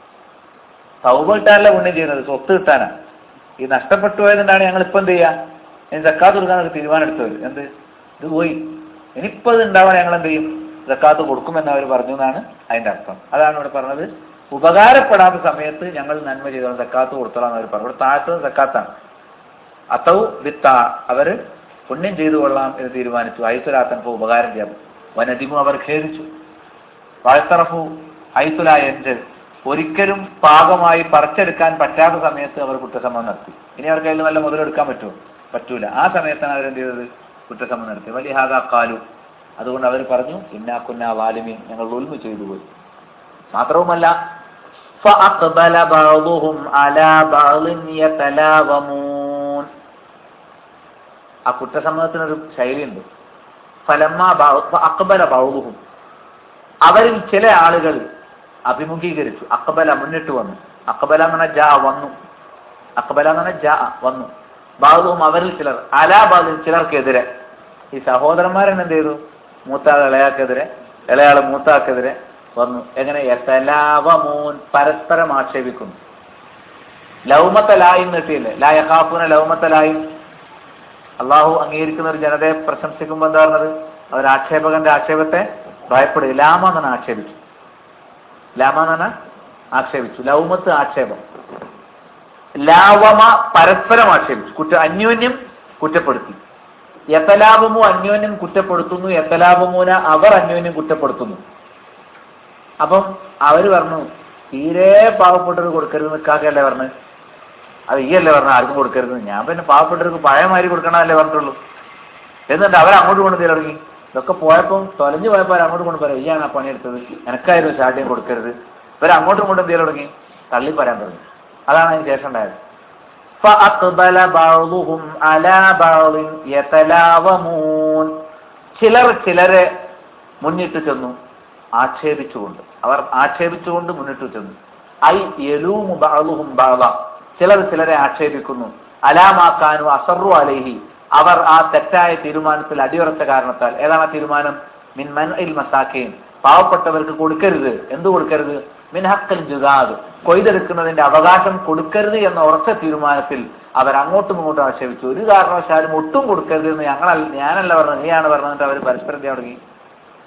തൗബ കിട്ടാനല്ല പുണ്യം ചെയ്യുന്നത് സ്വത്ത് കിട്ടാനാ ഈ നഷ്ടപ്പെട്ടു പോയതുകൊണ്ടാണ് ഞങ്ങൾ ഇപ്പം എന്ത് ചെയ്യാ ഇനി സക്കാത്ത് കൊടുക്കാനൊക്കെ തീരുമാനം എടുത്തവർ എന്ത് ഇത് പോയി ഇനിയിപ്പോ ഇത് ഉണ്ടാവാൻ ഞങ്ങൾ എന്ത് ചെയ്യും സക്കാത്ത് കൊടുക്കുമെന്ന് അവർ പറഞ്ഞു എന്നാണ് അതിന്റെ അർത്ഥം അതാണ് ഇവിടെ പറഞ്ഞത് ഉപകാരപ്പെടാത്ത സമയത്ത് ഞങ്ങൾ നന്മ ചെയ്തോളാം സക്കാത്ത് കൊടുത്തോളാം അവർ പറഞ്ഞു ഇവിടെ താഴ്ത്തത് സക്കാത്താണ് അത്തവും വിത്ത അവര് പുണ്യം ചെയ്തു കൊള്ളാം എന്ന് തീരുമാനിച്ചു ഐസുലാത്തൻപോ ഉപകാരം ചെയ്യാം വനദിമു അവർ ഖേദിച്ചു വാഴ്ത്തറഫു ഐസുലായഞ്ച് ഒരിക്കലും പാകമായി പറിച്ചെടുക്കാൻ പറ്റാത്ത സമയത്ത് അവർ കുറ്റസമ്മതം നടത്തി ഇനി അവർക്ക് അതിൽ നല്ല മുതലെടുക്കാൻ പറ്റുമോ പറ്റൂല ആ സമയത്താണ് അവരെന്ത് ചെയ്തത് കുറ്റസമ്മതം നടത്തി വലിയ ഹാദാ കാലു അതുകൊണ്ട് അവർ പറഞ്ഞു ഇന്നാ കുന്ന വാലിമീൻ ഞങ്ങൾ ഉൽമ ചെയ്തു പോയി മാത്രവുമല്ല فأقبل بعضهم على بعض يتلاومون ആ കുറ്റസമ്മതത്തിനൊരു ശൈലിയുണ്ട് ഫലമ്മ അക്ബല ബൗദുഹും അവരിൽ ചില ആളുകൾ അഭിമുഖീകരിച്ചു അക്ബല മുന്നിട്ട് വന്നു അക്ബല എന്ന് പറഞ്ഞാൽ ജാ വന്നു അക്ബല എന്ന് പറഞ്ഞാൽ ജാ വന്നു ബാദുവും അവരിൽ ചിലർ അലാ ബാദിൽ ചിലർക്കെതിരെ ഈ സഹോദരന്മാരെന്നെ എന്ത് ചെയ്തു മൂത്താൾ ഇളയാക്കെതിരെ ഇളയാൾ മൂത്താക്കെതിരെ വന്നു എങ്ങനെ യത്തലാവമൂൻ പരസ്പരം ആക്ഷേപിക്കുന്നു ലൗമത്തലായും നീട്ടിയില്ലേ ലാ യഹാഫൂന ലൗമത്തലായും അള്ളാഹു അംഗീകരിക്കുന്ന ഒരു ജനതയെ പ്രശംസിക്കുമ്പോൾ എന്താ പറഞ്ഞത് അവർ ആക്ഷേപകന്റെ ആക്ഷേപത്തെ ഭയപ്പെടുക ലാമ എന്നാണ് ആക്ഷേപിച്ചു ലാമ എന്നാണ് ആക്ഷേപിച്ചു ലൗമത്ത് ആക്ഷേപം ലാവമ പരസ്പരം ആക്ഷേപിച്ചു കുറ്റ അന്യോന്യം കുറ്റപ്പെടുത്തി യത്തലാപമോ അന്യോന്യം കുറ്റപ്പെടുത്തുന്നു യത്തലാപമൂന അവർ അന്യോന്യം കുറ്റപ്പെടുത്തുന്നു അപ്പം അവര് പറഞ്ഞു തീരെ പാവപ്പെട്ടവർ കൊടുക്കരുത് നിൽക്കാക്കല്ലേ പറഞ്ഞു അത് ഈ അല്ലേ പറഞ്ഞു ആർക്കും കൊടുക്കരുത് ഞാൻ പിന്നെ പാവപ്പെട്ടവർക്ക് പഴയമാതിരി കൊടുക്കണമല്ലേ പറഞ്ഞിട്ടുള്ളൂ എന്നിട്ട് അവർ അങ്ങോട്ട് കൊണ്ട് തുടങ്ങി ഇതൊക്കെ പോയപ്പം തൊലഞ്ഞു പോയപ്പോൾ അവർ അങ്ങോട്ട് കൊണ്ട് പറയാം ഈയാണ് ആ പണിയെടുത്തത് എനക്കായിരുന്നു സ്റ്റാർട്ടിങ് കൊടുക്കരുത് ഇവർ അങ്ങോട്ടും ഇങ്ങോട്ടും എന്ത് തുടങ്ങി തള്ളി പറയാൻ തുടങ്ങി അതാണ് അതിന് ശേഷം ഉണ്ടായത് فأقبل بعضهم على بعض يتلاومون ചിലർ ചിലരെ മുന്നിട്ട് ചെന്നു ആക്ഷേപിച്ചുകൊണ്ട് അവർ ആക്ഷേപിച്ചുകൊണ്ട് മുന്നിട്ട് ചെന്നു ഐ യലൂമു ബഅളുഹും ബഅള ചിലർ ചിലരെ ആക്ഷേപിക്കുന്നു അലാമാക്കാനു അസറു അലൈഹി അവർ ആ തെറ്റായ തീരുമാനത്തിൽ അടിയുറച്ച കാരണത്താൽ ഏതാണ് ആ തീരുമാനം മിൻ മൻ ഇൽ മസാക്കീൻ പാവപ്പെട്ടവർക്ക് കൊടുക്കരുത് എന്ത് കൊടുക്കരുത് മിൻ ഹക്കൽ ജുഗാദ് കൊയ്തെടുക്കുന്നതിന്റെ അവകാശം കൊടുക്കരുത് എന്ന ഉറച്ച തീരുമാനത്തിൽ അവർ അങ്ങോട്ടും ഇങ്ങോട്ടും ആക്ഷേപിച്ചു ഒരു കാരണവശാലും ഒട്ടും കൊടുക്കരുത് എന്ന് ഞങ്ങളല്ല ഞാനല്ല പറഞ്ഞത് നീയാണ് പറഞ്ഞിട്ട് അവർ പരസ്പരം എന്ത് തുടങ്ങി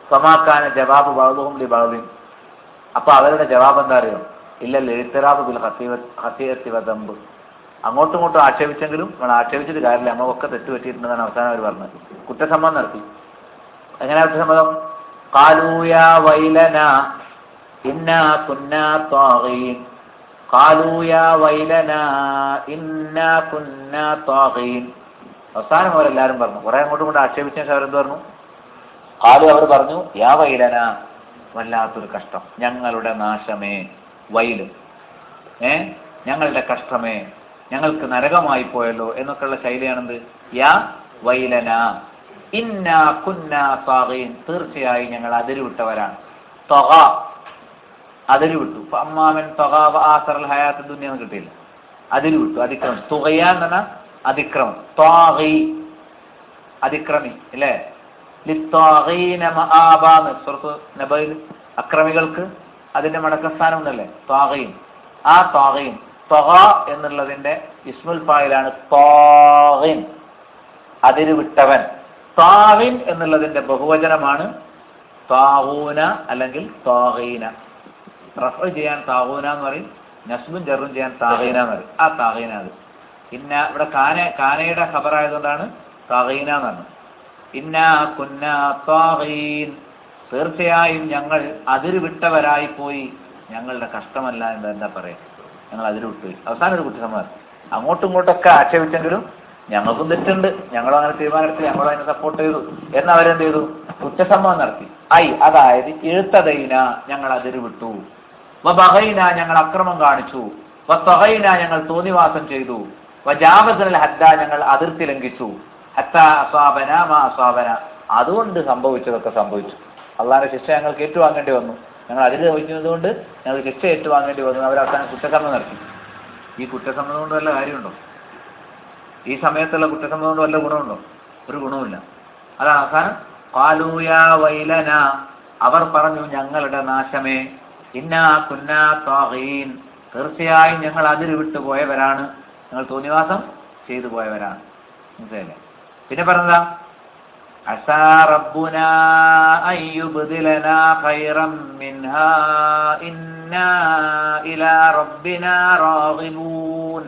സമാക്കാന ജവാബ് ബാബുഹും ലി ബാബിൻ അപ്പൊ അവരുടെ ജവാബ് എന്താ അറിയോ ഇല്ലല്ലോ എഴുത്തരാബ് ബിൽ ഹസീയത്തി വദമ്പ് അങ്ങോട്ടും ഇങ്ങോട്ടും ആക്ഷേപിച്ചെങ്കിലും നമ്മൾ ആക്ഷേപിച്ചിട്ട് കാര്യമില്ല നമ്മളൊക്കെ തെറ്റ് പറ്റിയിട്ടുണ്ടെന്നാണ് അവസാനം അവർ പറഞ്ഞത് കുറ്റസമ്മതം നടത്തി എങ്ങനെയാ കുറ്റസമ്മതം കാലൂയ വൈലന ഇന്നാ കുന്നാ ത്വാഗീൻ കാലൂയ വൈലന ഇന്നാ കുന്നാ ത്വാഗീൻ അവസാനം അവരെല്ലാരും പറഞ്ഞു കുറെ അങ്ങോട്ടും ഇങ്ങോട്ടും ആക്ഷേപിച്ച ശേഷം അവരെന്ത് പറഞ്ഞു കാലു അവർ പറഞ്ഞു യാ വൈലന വല്ലാത്തൊരു കഷ്ടം ഞങ്ങളുടെ നാശമേ വൈല് ഏ ഞങ്ങളുടെ കഷ്ടമേ ഞങ്ങൾക്ക് നരകമായി പോയല്ലോ എന്നൊക്കെയുള്ള ശൈലിയാണെന്ത് യാ വൈലന ഇന്ന കുന്ന താഗീൻ തീർച്ചയായും ഞങ്ങൾ അതിരുവിട്ടവരാണ് തൊക അതിരുവിട്ടു ഇപ്പൊ അമ്മാമൻ തൊക ആസറൽ ഹയാത്ത് ദുനിയ എന്ന് കിട്ടിയില്ല അതിരുവിട്ടു അതിക്രമം തുകയ എന്ന് പറഞ്ഞാൽ അതിക്രമം ത്വാഗി അതിക്രമി അല്ലേ ലിത്വാഗീന മആബാന്ന് സുഹൃത്ത് നബയിൽ അക്രമികൾക്ക് അതിന്റെ മടക്കസ്ഥാനം ഉണ്ടല്ലേ ത്വാഗയും ആ ത്വാഗയും ത്വഗ എന്നുള്ളതിന്റെ ഇസ്മുൽ ഫായിലാണ് ത്വാഗിൻ അതിര് വിട്ടവൻ താവിൻ എന്നുള്ളതിന്റെ ബഹുവചനമാണ് താവൂന അല്ലെങ്കിൽ താഗീന റഫ് ചെയ്യാൻ താവൂന എന്ന് പറയും നസ്ബും ജറും ചെയ്യാൻ താഗീന എന്ന് പറയും ആ താഗീന അത് ഇന്ന ഇവിടെ കാന കാനയുടെ ഖബറായതുകൊണ്ടാണ് താഗീന എന്ന് പറഞ്ഞത് ഇന്ന കുന്ന താഗീൻ തീർച്ചയായും ഞങ്ങൾ അതിര് വിട്ടവരായി പോയി ഞങ്ങളുടെ കഷ്ടമല്ല എന്ന് എന്താ പറയാ ഞങ്ങൾ അതിര് വിട്ടുപോയി അവസാനം ഒരു കുറ്റസമ്മതം അങ്ങോട്ടും ഇങ്ങോട്ടൊക്കെ ആക്ഷേപിച്ചെങ്കിലും ഞങ്ങൾക്കും തെറ്റുണ്ട് ഞങ്ങളും അങ്ങനെ തീരുമാനമെടുത്ത് ഞങ്ങളും അതിനെ സപ്പോർട്ട് ചെയ്തു എന്ന് അവരെന്ത് ചെയ്തു കുറ്റസമ്മതം നടത്തി ഐ അതായത് എഴുത്തതൈന ഞങ്ങൾ അതിര് വിട്ടു വബഹൈന ഞങ്ങൾ അക്രമം കാണിച്ചു വസ്വഹൈന ഞങ്ങൾ തോന്നിവാസം ചെയ്തു വജാവസനൽ ഹദ്ദ ഞങ്ങൾ അതിർത്തി ലംഘിച്ചു ഹത്ത അസ്വാബന മാ അസ്വാബന അതുകൊണ്ട് സംഭവിച്ചതൊക്കെ സംഭവിച്ചു അള്ളാഹിന്റെ ശിക്ഷ ഞങ്ങൾക്ക് ഏറ്റുവാങ്ങേണ്ടി വന്നു ഞങ്ങൾ അതിൽ വഹിക്കുന്നത് കൊണ്ട് ഞങ്ങൾ ശിക്ഷ ഏറ്റുവാങ്ങേണ്ടി വന്നു അവർ അവസാനം കുറ്റസമ്മതം നടത്തി ഈ കുറ്റസമ്മതം കൊണ്ട് വല്ല കാര്യമുണ്ടോ ഈ സമയത്തുള്ള കുറ്റസമ്മതം കൊണ്ട് വല്ല ഗുണമുണ്ടോ ഒരു ഗുണവുമില്ല അതാണ് അവസാനം കാലൂയ വൈലന അവർ പറഞ്ഞു ഞങ്ങളുടെ നാശമേ ഇന്നാ കുന്നാ ത്വാഗീൻ തീർച്ചയായും ഞങ്ങൾ അതിര് വിട്ടു പോയവരാണ് ഞങ്ങൾ തോന്നിവാസം ചെയ്തു പോയവരാണ് മനസ്സിലായില്ലേ പിന്നെ പറഞ്ഞതാ عسى ربنا أن يبدلنا خيرا منها إنا إلى ربنا راغبون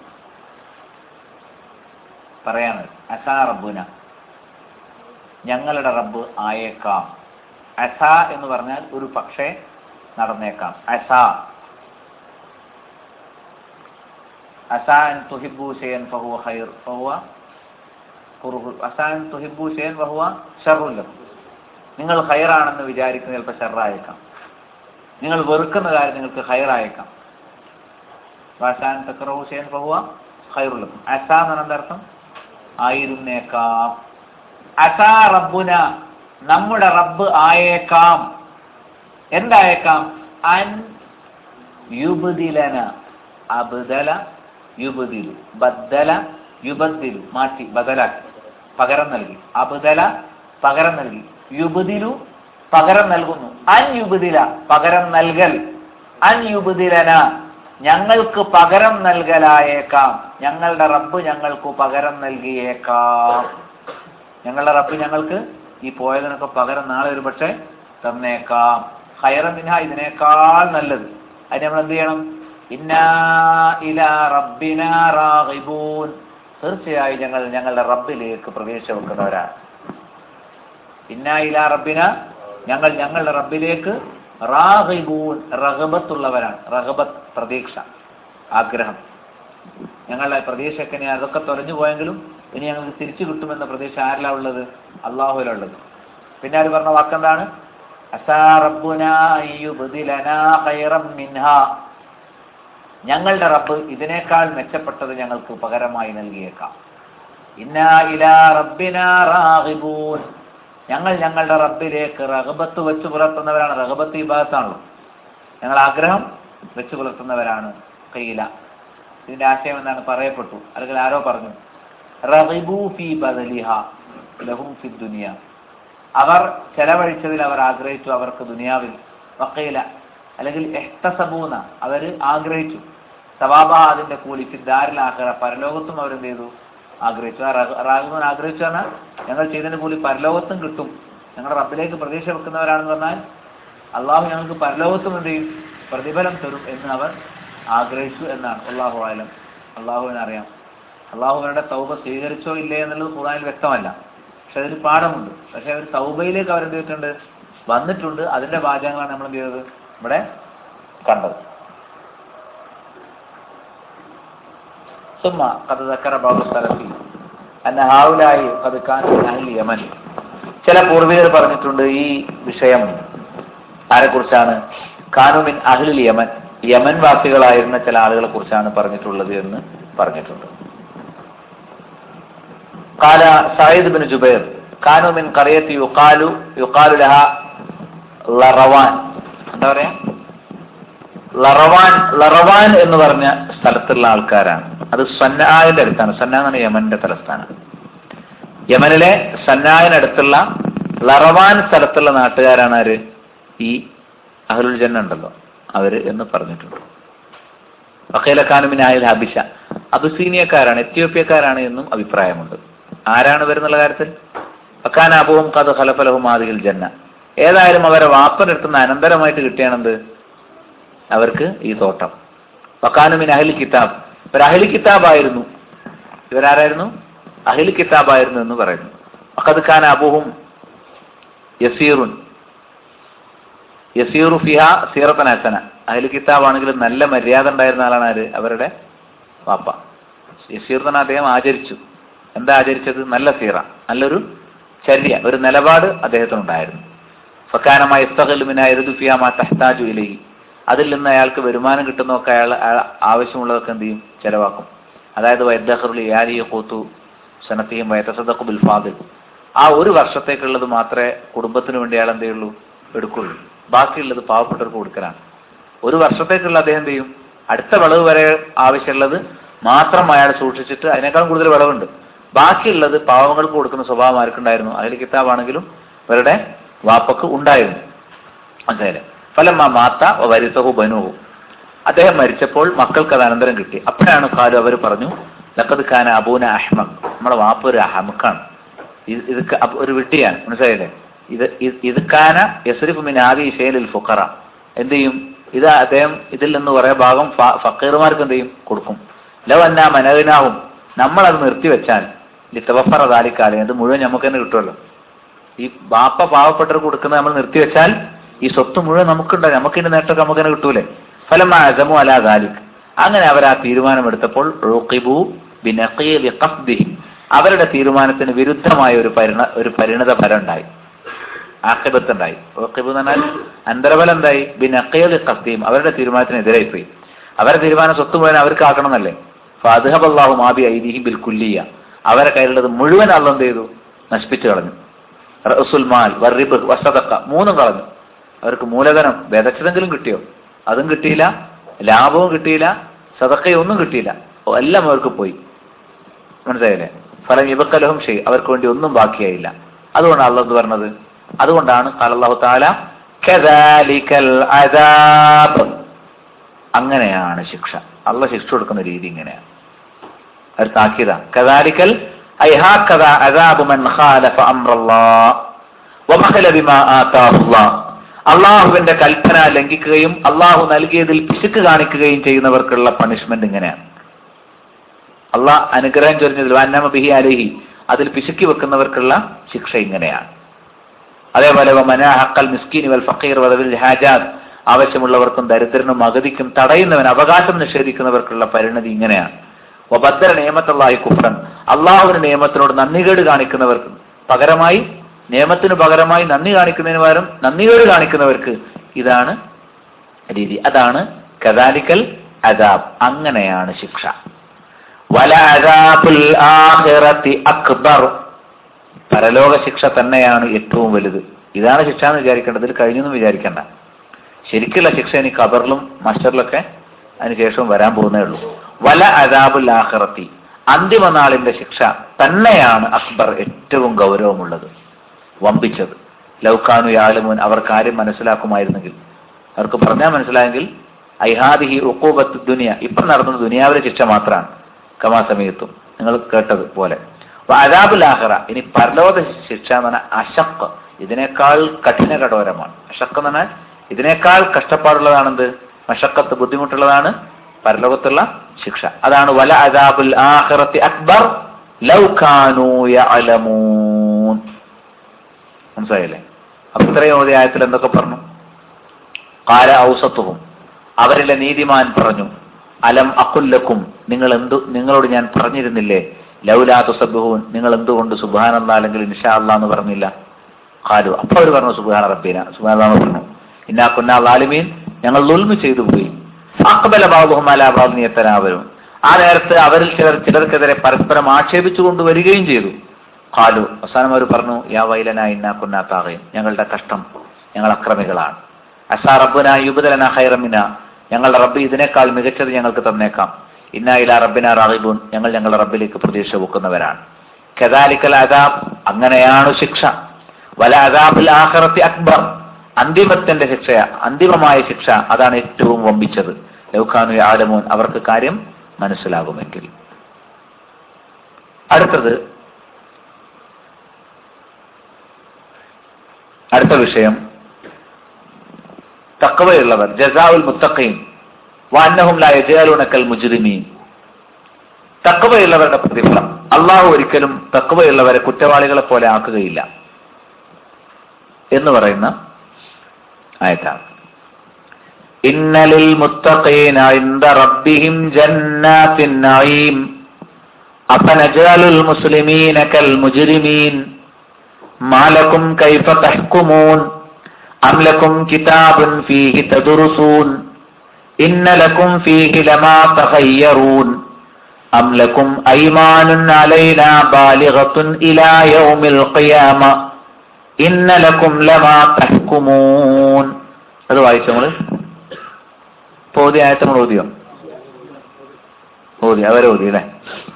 പറയാണ് അസാ റബ്ബുന ഞങ്ങളുടെ റബ്ബ് ആയേക്കാം അസ എന്ന് പറഞ്ഞാൽ ഒരു പക്ഷേ നടന്നേക്കാം അസ അസ അൻ തുഹിബു ഷെയ്യൻ ഫഹുവ ഖൈർ ഫഹുവ കുറുഹു അസ അൻ തുഹിബു ഷെയ്യൻ ഫഹുവ ഷർറുൻ ലക്കും നിങ്ങൾ ഖൈറാണെന്ന് വിചാരിക്കുന്ന ചിലപ്പോൾ ഷർറായേക്കാം നിങ്ങൾ വെറുക്കുന്ന കാര്യം നിങ്ങൾക്ക് ഖൈറായേക്കാം വാസാൻ തക്രഹു ഷെയ്യൻ ഫഹുവ ഖൈറുൽ ലക്കും അസ എന്ന് പറഞ്ഞാൽ എന്താ അർത്ഥം ആയിരുന്നേക്കാം അസാ റബ്ബുന നമ്മുടെ റബ്ബ് ആയേക്കാം എന്തായേക്കാം അൻ യുബദിലന അബ്ദല യുബദിലു ബദ്ദല യുബദ്ദിലു മാറ്റി ബദലാക്കി പകരം നൽകി അബ്ദല പകരം നൽകി യുബദിലു പകരം നൽകുന്നു അൻ യുബദില പകരം നൽകൽ അൻ യുബദിലന ഞങ്ങൾക്ക് പകരം നൽകലായേക്കാം ഞങ്ങളുടെ റബ്ബ് ഞങ്ങൾക്ക് പകരം നൽകിയേക്കാം ഞങ്ങളുടെ റബ്ബ് ഞങ്ങൾക്ക് ഈ പോയതിനൊക്കെ പകരം നാളെ ഒരു പക്ഷേ തന്നേക്കാം ഹൈറമിൻഹ ഇതിനേക്കാൾ നല്ലത് അതിന് നമ്മൾ എന്ത് ചെയ്യണം ഇന്നാ ഇലാ റബ്ബിനാ റാഗിബൂൻ തീർച്ചയായും ഞങ്ങൾ ഞങ്ങളുടെ റബ്ബിലേക്ക് പ്രവേശ വെക്കുന്നവരാണ് ഇന്നാ ഇലാ റബ്ബിന ഞങ്ങൾ ഞങ്ങളുടെ റബ്ബിലേക്ക് റാഗിബൂൻ റഗബത്തുള്ളവരാണ് റഗബത്ത് പ്രതീക്ഷ ആഗ്രഹം ഞങ്ങളുടെ പ്രതീക്ഷയൊക്കെ ഇനി അതൊക്കെ തൊലഞ്ഞു പോയെങ്കിലും ഇനി ഞങ്ങൾക്ക് തിരിച്ചു കിട്ടുമെന്ന പ്രതീക്ഷ ആരിലാ ഉള്ളത് അള്ളാഹുവിലുള്ളത് പിന്നെ അവർ പറഞ്ഞ വാക്കെന്താണ് അസാ റബ്ബുനാ യുബ്ദിലനാ ഖൈറം മിൻഹാ ഞങ്ങളുടെ റബ്ബ് ഇതിനേക്കാൾ മെച്ചപ്പെട്ടത് ഞങ്ങൾക്ക് പകരമായി നൽകിയേക്കാം ഇന്നാ ഇലാ റബ്ബിനാ റാഗിബൂൻ ഞങ്ങൾ ഞങ്ങളുടെ റബ്ബിലേക്ക് റഗബത്ത് വെച്ച് പുലർത്തുന്നവരാണ് റഗബത്ത് ഈ ഭാഗത്താണല്ലോ ഞങ്ങൾ ആഗ്രഹം വെച്ച് പുലർത്തുന്നവരാണ് കയ്യില ഇതിന്റെ ആശയം എന്താണ് പറയപ്പെട്ടു അല്ലെങ്കിൽ ആരോ പറഞ്ഞു റഗിബു ഫി ബദലിഹ ലഹും ഫി ദുനിയ അവർ ചെലവഴിച്ചതിൽ അവർ ആഗ്രഹിച്ചു അവർക്ക് ദുനിയാവിൽ വക്കയില അല്ലെങ്കിൽ എഹ്തസബൂന അവർ ആഗ്രഹിച്ചു സവാബ അതിന്റെ കൂലി ഫിദ്ദാരിൽ ആഖിറ പരലോകത്തും അവരെന്ത് ചെയ്തു ആഗ്രഹിച്ചു ആ റഗ- റാഗിബൂൻ ആഗ്രഹിച്ചു പറഞ്ഞാൽ ഞങ്ങൾ ചെയ്തതിന്റെ കൂലി പരലോകത്തും കിട്ടും ഞങ്ങളുടെ റബ്ബിലേക്ക് പ്രതീക്ഷ വെക്കുന്നവരാണെന്ന് പറഞ്ഞാൽ അള്ളാഹു ഞങ്ങൾക്ക് പരലോകത്തും എന്ത് ചെയ്യും പ്രതിഫലം തരും എന്ന് അവർ ആഗ്രഹിച്ചു എന്നാണ് അള്ളാഹു ആലം അള്ളാഹുവിനറിയാം അള്ളാഹു അവരുടെ തൗബ സ്വീകരിച്ചോ ഇല്ലേ എന്നുള്ളത് ഖുറാനിൽ വ്യക്തമല്ല പക്ഷെ അതിൽ പാഠമുണ്ട് പക്ഷെ അവർ തൗബയിലേക്ക് അവർ എന്ത് ചെയ്തിട്ടുണ്ട് വന്നിട്ടുണ്ട് അതിന്റെ വാചകങ്ങളാണ് നമ്മൾ എന്ത് ചെയ്തത് ഇവിടെ കണ്ടത് ثم قد ذكر بعض السلف أن هؤلاء قد كانوا من أهل اليمن ചില പൂർവികർ പറഞ്ഞിട്ടുണ്ട് ഈ വിഷയം ആരെക്കുറിച്ചാണ് കാനുമിൻ അഹ്ലിൽ യമൻ യമൻ വാസികളായിരുന്ന ചില ആളുകളെ കുറിച്ചാണ് പറഞ്ഞിട്ടുള്ളത് എന്ന് പറഞ്ഞിട്ടുണ്ട് قال سعيد بن جبير كانوا من قرية يقال يقال لها ലറവാൻ എന്താ പറയാ ലറവാൻ ലറവാൻ എന്ന് പറഞ്ഞ സ്ഥലത്തുള്ള ആൾക്കാരാണ് അത് സന്നായുടെ അടുത്താണ് സന്ന എന്നാണ് യമന്റെ തലസ്ഥാനം യമനിലെ സന്നായിനടുത്തുള്ള ലറവാൻ സ്ഥലത്തുള്ള നാട്ടുകാരാണ് ആര് ഈ അഹ്ലുൽ ജന്ന ഉണ്ടല്ലോ അവര് എന്ന് പറഞ്ഞിട്ടുണ്ട് വക്കീലക്കാനുമിനായ ഹബിഷ അബുസീനിയക്കാരാണ് എത്യോപ്യക്കാരാണ് എന്നും അഭിപ്രായമുണ്ട് ആരാണ് വരുന്നുള്ള കാര്യത്തിൽ വക്കാന അബുവും കഥ ഖലഫലഹും ആദിഹിൽ ജന്ന ഏതായാലും അവരെ വാപ്പനെടുത്തുന്ന അനന്തരമായിട്ട് കിട്ടിയാണെന്ത് അവർക്ക് ഈ തോട്ടം വക്കാനുമിൻ അഹ്ലി കിതാബ് ഇവർ അഹ്ലി കിതാബായിരുന്നു ഇവരാരായിരുന്നു അഹ്ലി കിതാബായിരുന്നു എന്ന് പറയുന്നു വഖദ് ഖാൻ അബുഹും യസീറുൻ യസീറു ഫിഹ സീറത്തൻ ഹസന അഹ്ലി കിതാബ് ആണെങ്കിലും നല്ല മര്യാദ ഉണ്ടായിരുന്ന ആളാണ് ആര് അവരുടെ വാപ്പ യസീർ തന്നെ അദ്ദേഹം ആചരിച്ചു എന്താ ആചരിച്ചത് നല്ല സീറ നല്ലൊരു ചര്യ ഒരു നിലപാട് അദ്ദേഹത്തിനുണ്ടായിരുന്നു ഫക്കാനമായ ഇസ്തഖലുമിനായ തഹ്താജു ഇലഹി അതിൽ നിന്ന് അയാൾക്ക് വരുമാനം കിട്ടുന്നതൊക്കെ അയാൾ അയാൾ ആവശ്യമുള്ളതൊക്കെ എന്ത് ചെയ്യും ചെലവാക്കും അതായത് വൈദ്യഹറുൽ യാരി കൂത്തു സനത്തിയും വയത്തസദഖു ബിൽ ഫാദിൽ ആ ഒരു വർഷത്തേക്കുള്ളത് മാത്രമേ കുടുംബത്തിന് വേണ്ടി അയാൾ എന്ത് ചെയ്യുള്ളൂ എടുക്കുള്ളൂ ബാക്കിയുള്ളത് പാവപ്പെട്ടവർക്ക് കൊടുക്കലാണ് ഒരു വർഷത്തേക്കുള്ള അദ്ദേഹം എന്ത് ചെയ്യും അടുത്ത വിളവ് വരെ ആവശ്യമുള്ളത് മാത്രം അയാൾ സൂക്ഷിച്ചിട്ട് അതിനേക്കാളും കൂടുതൽ വിളവുണ്ട് ബാക്കിയുള്ളത് പാവങ്ങൾക്ക് കൊടുക്കുന്ന സ്വഭാവം ആർക്കുണ്ടായിരുന്നു അതിൽ കിതാബാണെങ്കിലും ഇവരുടെ വാപ്പക്ക് ഉണ്ടായിരുന്നു മനസ്സിലായില്ലേ ഫലം ആ മാത്ത വരിസഹു ബനുഹു അദ്ദേഹം മരിച്ചപ്പോൾ മക്കൾക്ക് അത് അനന്തരം കിട്ടി അപ്പോഴാണ് കാലു അവർ പറഞ്ഞു ലക്കത് ഖാന അബൂന അഹ്മദ് നമ്മുടെ വാപ്പ ഒരു അഹമക്കാണ് ഇത് ഇത് ക- അപ്പൊ ഒരു വിട്ടിയാണ് മനസ്സിലായില്ലേ ഇത് ഇത് ഇത് കാന യസ്രിഫ് മിൻ ആദി ഷേലിൽ ഫുഖറ എന്ത് ചെയ്യും ഇത് അദ്ദേഹം ഇതിൽ നിന്ന് കുറെ ഭാഗം ഫ- ഫക്കീർമാർക്ക് എന്ത് ചെയ്യും കൊടുക്കും ലവ് അന്നാ മനവിനാവും നമ്മളത് നിർത്തിവെച്ചാൽ ലിത്തവഫറ ദാലിക്കാലം ഇത് മുഴുവൻ നമുക്ക് തന്നെ കിട്ടുമല്ലോ ഈ ബാപ്പ പാവപ്പെട്ടവർക്ക് കൊടുക്കുന്നത് നമ്മൾ നിർത്തിവെച്ചാൽ ഈ സ്വത്ത് മുഴുവൻ നമുക്കുണ്ട് നമുക്കിന്റെ നേട്ടമൊക്കെ നമുക്ക് തന്നെ കിട്ടൂലേ ഫലം അസമു അലാ ദാലിക് അങ്ങനെ അവർ ആ തീരുമാനമെടുത്തപ്പോൾ റുഖിബു ബിനഖീലി ഖസ്ദിഹിം. അവരുടെ തീരുമാനത്തിന് വിരുദ്ധമായ ഒരു പരിണ ഒരു പരിണത ഫലം ഉണ്ടായി ആക്കിബത്ത് ഉണ്ടായി റുഖിബു എന്ന് പറഞ്ഞാൽ അന്തരഫലം എന്തായി ബിനഖീലി ഖസ്ദിഹിം അവരുടെ തീരുമാനത്തിനെതിരായി പോയി അവരുടെ തീരുമാനം സ്വത്ത് മുഴുവൻ അവർക്ക് ആക്കണം എന്നല്ലേ ഫാദ്ഹബല്ലാഹു മാബി ഐദിഹിം ബിൽ കുല്ലിയ അവരെ കയ്യിലുള്ളത് മുഴുവൻ അള്ള എന്ത് ചെയ്തു നശിപ്പിച്ചു കളഞ്ഞു റസുൽ മാൽ വർറിബ് വസതക്ക മൂന്നും കളഞ്ഞു അവർക്ക് മൂലധനം വിതച്ചതെങ്കിലും കിട്ടിയോ അതും കിട്ടിയില്ല ലാഭവും കിട്ടിയില്ല സതക്കയും ഒന്നും കിട്ടിയില്ല ഓ, എല്ലാം അവർക്ക് പോയി മനസ്സിലായില്ലേ ഫലം ഇവക്കലഹും ഷെയ് അവർക്ക് വേണ്ടി ഒന്നും ബാക്കിയായില്ല അതുകൊണ്ടാണ് അള്ളാഹ് പറഞ്ഞത് അതുകൊണ്ടാണ് അള്ളാഹു താല കദാലിക്കൽ അദാബ് അങ്ങനെയാണ് ശിക്ഷ അള്ള ശിക്ഷ കൊടുക്കുന്ന രീതി ഇങ്ങനെയാണ് ഒരു താക്കീത കദാലിക്കൽ ഐ ഹാക്കദ അദാബു മൻ ഖാലഫ അംറല്ലാഹ് വബഖല ബിമാ ആതാഹുല്ലാഹ് അള്ളാഹുവിന്റെ കൽപ്പന ലംഘിക്കുകയും അള്ളാഹു നൽകിയതിൽ പിശുക്ക് കാണിക്കുകയും ചെയ്യുന്നവർക്കുള്ള പണിഷ്മെന്റ് ഇങ്ങനെയാണ് അള്ളാഹ് അനുഗ്രഹം ചൊരിഞ്ഞതിൽ വന്നമ ബിഹി അലഹി അതിൽ പിശുക്കി വെക്കുന്നവർക്കുള്ള ശിക്ഷ ഇങ്ങനെയാണ് അതേപോലെ മനാ ഹക്കൽ മിസ്കീൻ വൽ ഫക്കീർ വദവിൽ ഹാജാദ് ആവശ്യമുള്ളവർക്കും ദരിദ്രനും അഗതിക്കും തടയുന്നവൻ അവകാശം നിഷേധിക്കുന്നവർക്കുള്ള പരിണതി ഇങ്ങനെയാണ് വബദ്ദര നിയമത്തുള്ളായി കുഫ്രൻ അള്ളാഹുവിന്റെ നിയമത്തിനോട് നന്ദികേട് കാണിക്കുന്നവർക്ക് പകരമായി നിയമത്തിന് പകരമായി നന്ദി കാണിക്കുന്നതിന് പകരം നന്ദികേട് കാണിക്കുന്നവർക്ക് ഇതാണ് രീതി അതാണ് കദാലിക്കൽ അദാബ് അങ്ങനെയാണ് ശിക്ഷ വല അദാബുൽ ആഖിറത്തി അക്ബർ പരലോക ശിക്ഷ തന്നെയാണ് ഏറ്റവും വലുത് ഇതാണ് ശിക്ഷ എന്ന് വിചാരിക്കേണ്ടത് ഇതിൽ കഴിഞ്ഞൊന്നും വിചാരിക്കണ്ട ശരിക്കുള്ള ശിക്ഷ ഇനി ഖബറിലും മസ്റ്ററിലൊക്കെ അതിനുശേഷവും വരാൻ പോകുന്നേ ഉള്ളൂ വല അദാബുൽ ആഖിറത്തി അന്തിമ നാളിന്റെ ശിക്ഷ തന്നെയാണ് അക്ബർ ഏറ്റവും ഗൗരവമുള്ളത് വമ്പിച്ചത് ലൗക്കാനു യാലുമോൻ അവർ കാര്യം മനസ്സിലാക്കുമായിരുന്നെങ്കിൽ അവർക്ക് പറഞ്ഞാൽ മനസ്സിലായെങ്കിൽ ഐഹാദിഹി ഉക്കൂബത്ത് ദുനിയ ഇപ്പം നടന്നത് ദുനിയാവിലെ ശിക്ഷ മാത്രമാണ് കമാ സമയത്തും നിങ്ങൾ കേട്ടത് പോലെ അപ്പൊ അദാബുൽ ആഹ്റ ഇനി പരലോക ശിക്ഷ എന്ന് പറഞ്ഞാൽ അശക്ക് ഇതിനേക്കാൾ കഠിന കഠോരമാണ് മഷക്ക എന്ന് പറഞ്ഞാൽ ഇതിനേക്കാൾ കഷ്ടപ്പാടുള്ളതാണെന്ത് മഷക്കത്ത് ബുദ്ധിമുട്ടുള്ളതാണ് പരലോകത്തുള്ള ശിക്ഷ അതാണ് വല അദാബുൽ ആഖിറത്തി അക്ബർ ലൗ കാനൂ യഅലമൂൻ മനസ്സിലായില്ലേ അപ്പൊ ഇത്രയും ഓതിയ ആയത്തിൽ എന്തൊക്കെ പറഞ്ഞു കാല ഔസത്തുഹും അവരിലെ നീതിമാൻ പറഞ്ഞു അലം അക്കുല്ലക്കും നിങ്ങൾ എന്തു നിങ്ങളോട് ഞാൻ പറഞ്ഞിരുന്നില്ലേ ലൗലാ തുസബിഹൂൻ നിങ്ങൾ എന്തുകൊണ്ട് സുബാനല്ല അല്ലെങ്കിൽ ഇൻഷാ അല്ലാ എന്ന് പറഞ്ഞില്ല കാലു അപ്പൊ അവർ പറഞ്ഞു സുബാന റബ്ബീന സുബാന പറഞ്ഞു ഇന്നാ കുന്നാ ലാലിമീൻ ഞങ്ങൾ ലുൽമു ചെയ്തു പോയി അക്ബല ബാബുഹും അലാ ബാബുനിയത്തനാവരും ആ നേരത്ത് അവരിൽ ചിലർ ചിലർക്കെതിരെ പരസ്പരം ആക്ഷേപിച്ചു കൊണ്ടുവരികയും ചെയ്തു കാലു അവസാനം അവർ പറഞ്ഞു യാ വൈലന ഇന്നാ കുന്നാ താകയും ഞങ്ങളുടെ കഷ്ടം ഞങ്ങൾ അക്രമികളാണ് അസാ റബ്ബുന യുബദലന ഹൈറമിന ഞങ്ങളുടെ റബ്ബ് ഇതിനേക്കാൾ മികച്ചത് ഞങ്ങൾക്ക് തന്നേക്കാം ഇന്ന ഇല റബ്ബിന റാഹിബൂൻ ഞങ്ങൾ ഞങ്ങളുടെ റബ്ബിലേക്ക് പ്രതീക്ഷ വെക്കുന്നവരാണ് കദാലിക്കൽ അദാബ് അങ്ങനെയാണ് ശിക്ഷ വല അദാബുൽ ആഖിറത്തി അക്ബർ അന്തിമത്തിന്റെ ശിക്ഷ അന്തിമമായ ശിക്ഷ അതാണ് ഏറ്റവും വമ്പിച്ചത് ലൗഖാനു ആലമോൻ അവർക്ക് കാര്യം മനസ്സിലാകുമെങ്കിൽ അടുത്തത് അടുത്ത വിഷയം തക്കവയുള്ളവർ ജസാഉൽ മുത്തഖീൻ വാന്നഹും ലാ യജാലൂനക്കൽ മുജ്രിമീൻ തക്കവയുള്ളവരുടെ പ്രതിഫലം അള്ളാഹു ഒരിക്കലും തക്കവയുള്ളവരെ കുറ്റവാളികളെ പോലെ ആക്കുകയില്ല എന്ന് പറയുന്ന ആയത്താണ് ഇന്നലിൽ മുത്തഖീന ഇൻദ റബ്ബിഹിം ജന്നാത്തിൻ നഈം അഫനജാലുൽ മുസ്ലിമീന കൽ മുജ്രിമീൻ മാലക്കും കൈഫ തഹ്കുമൂൻ أم لكم كتاب فيه تدرسون إن لكم فيه لما تخيرون أم لكم أيمان علينا بالغة إلى يوم القيامة إن لكم لما تحكمون അത് വായിച്ചു നമ്മള് ഇപ്പൊ ഓതി ആയത്ത് നമ്മൾ ഓതിയോ ഓതി അവരെ ഓതി അല്ലേ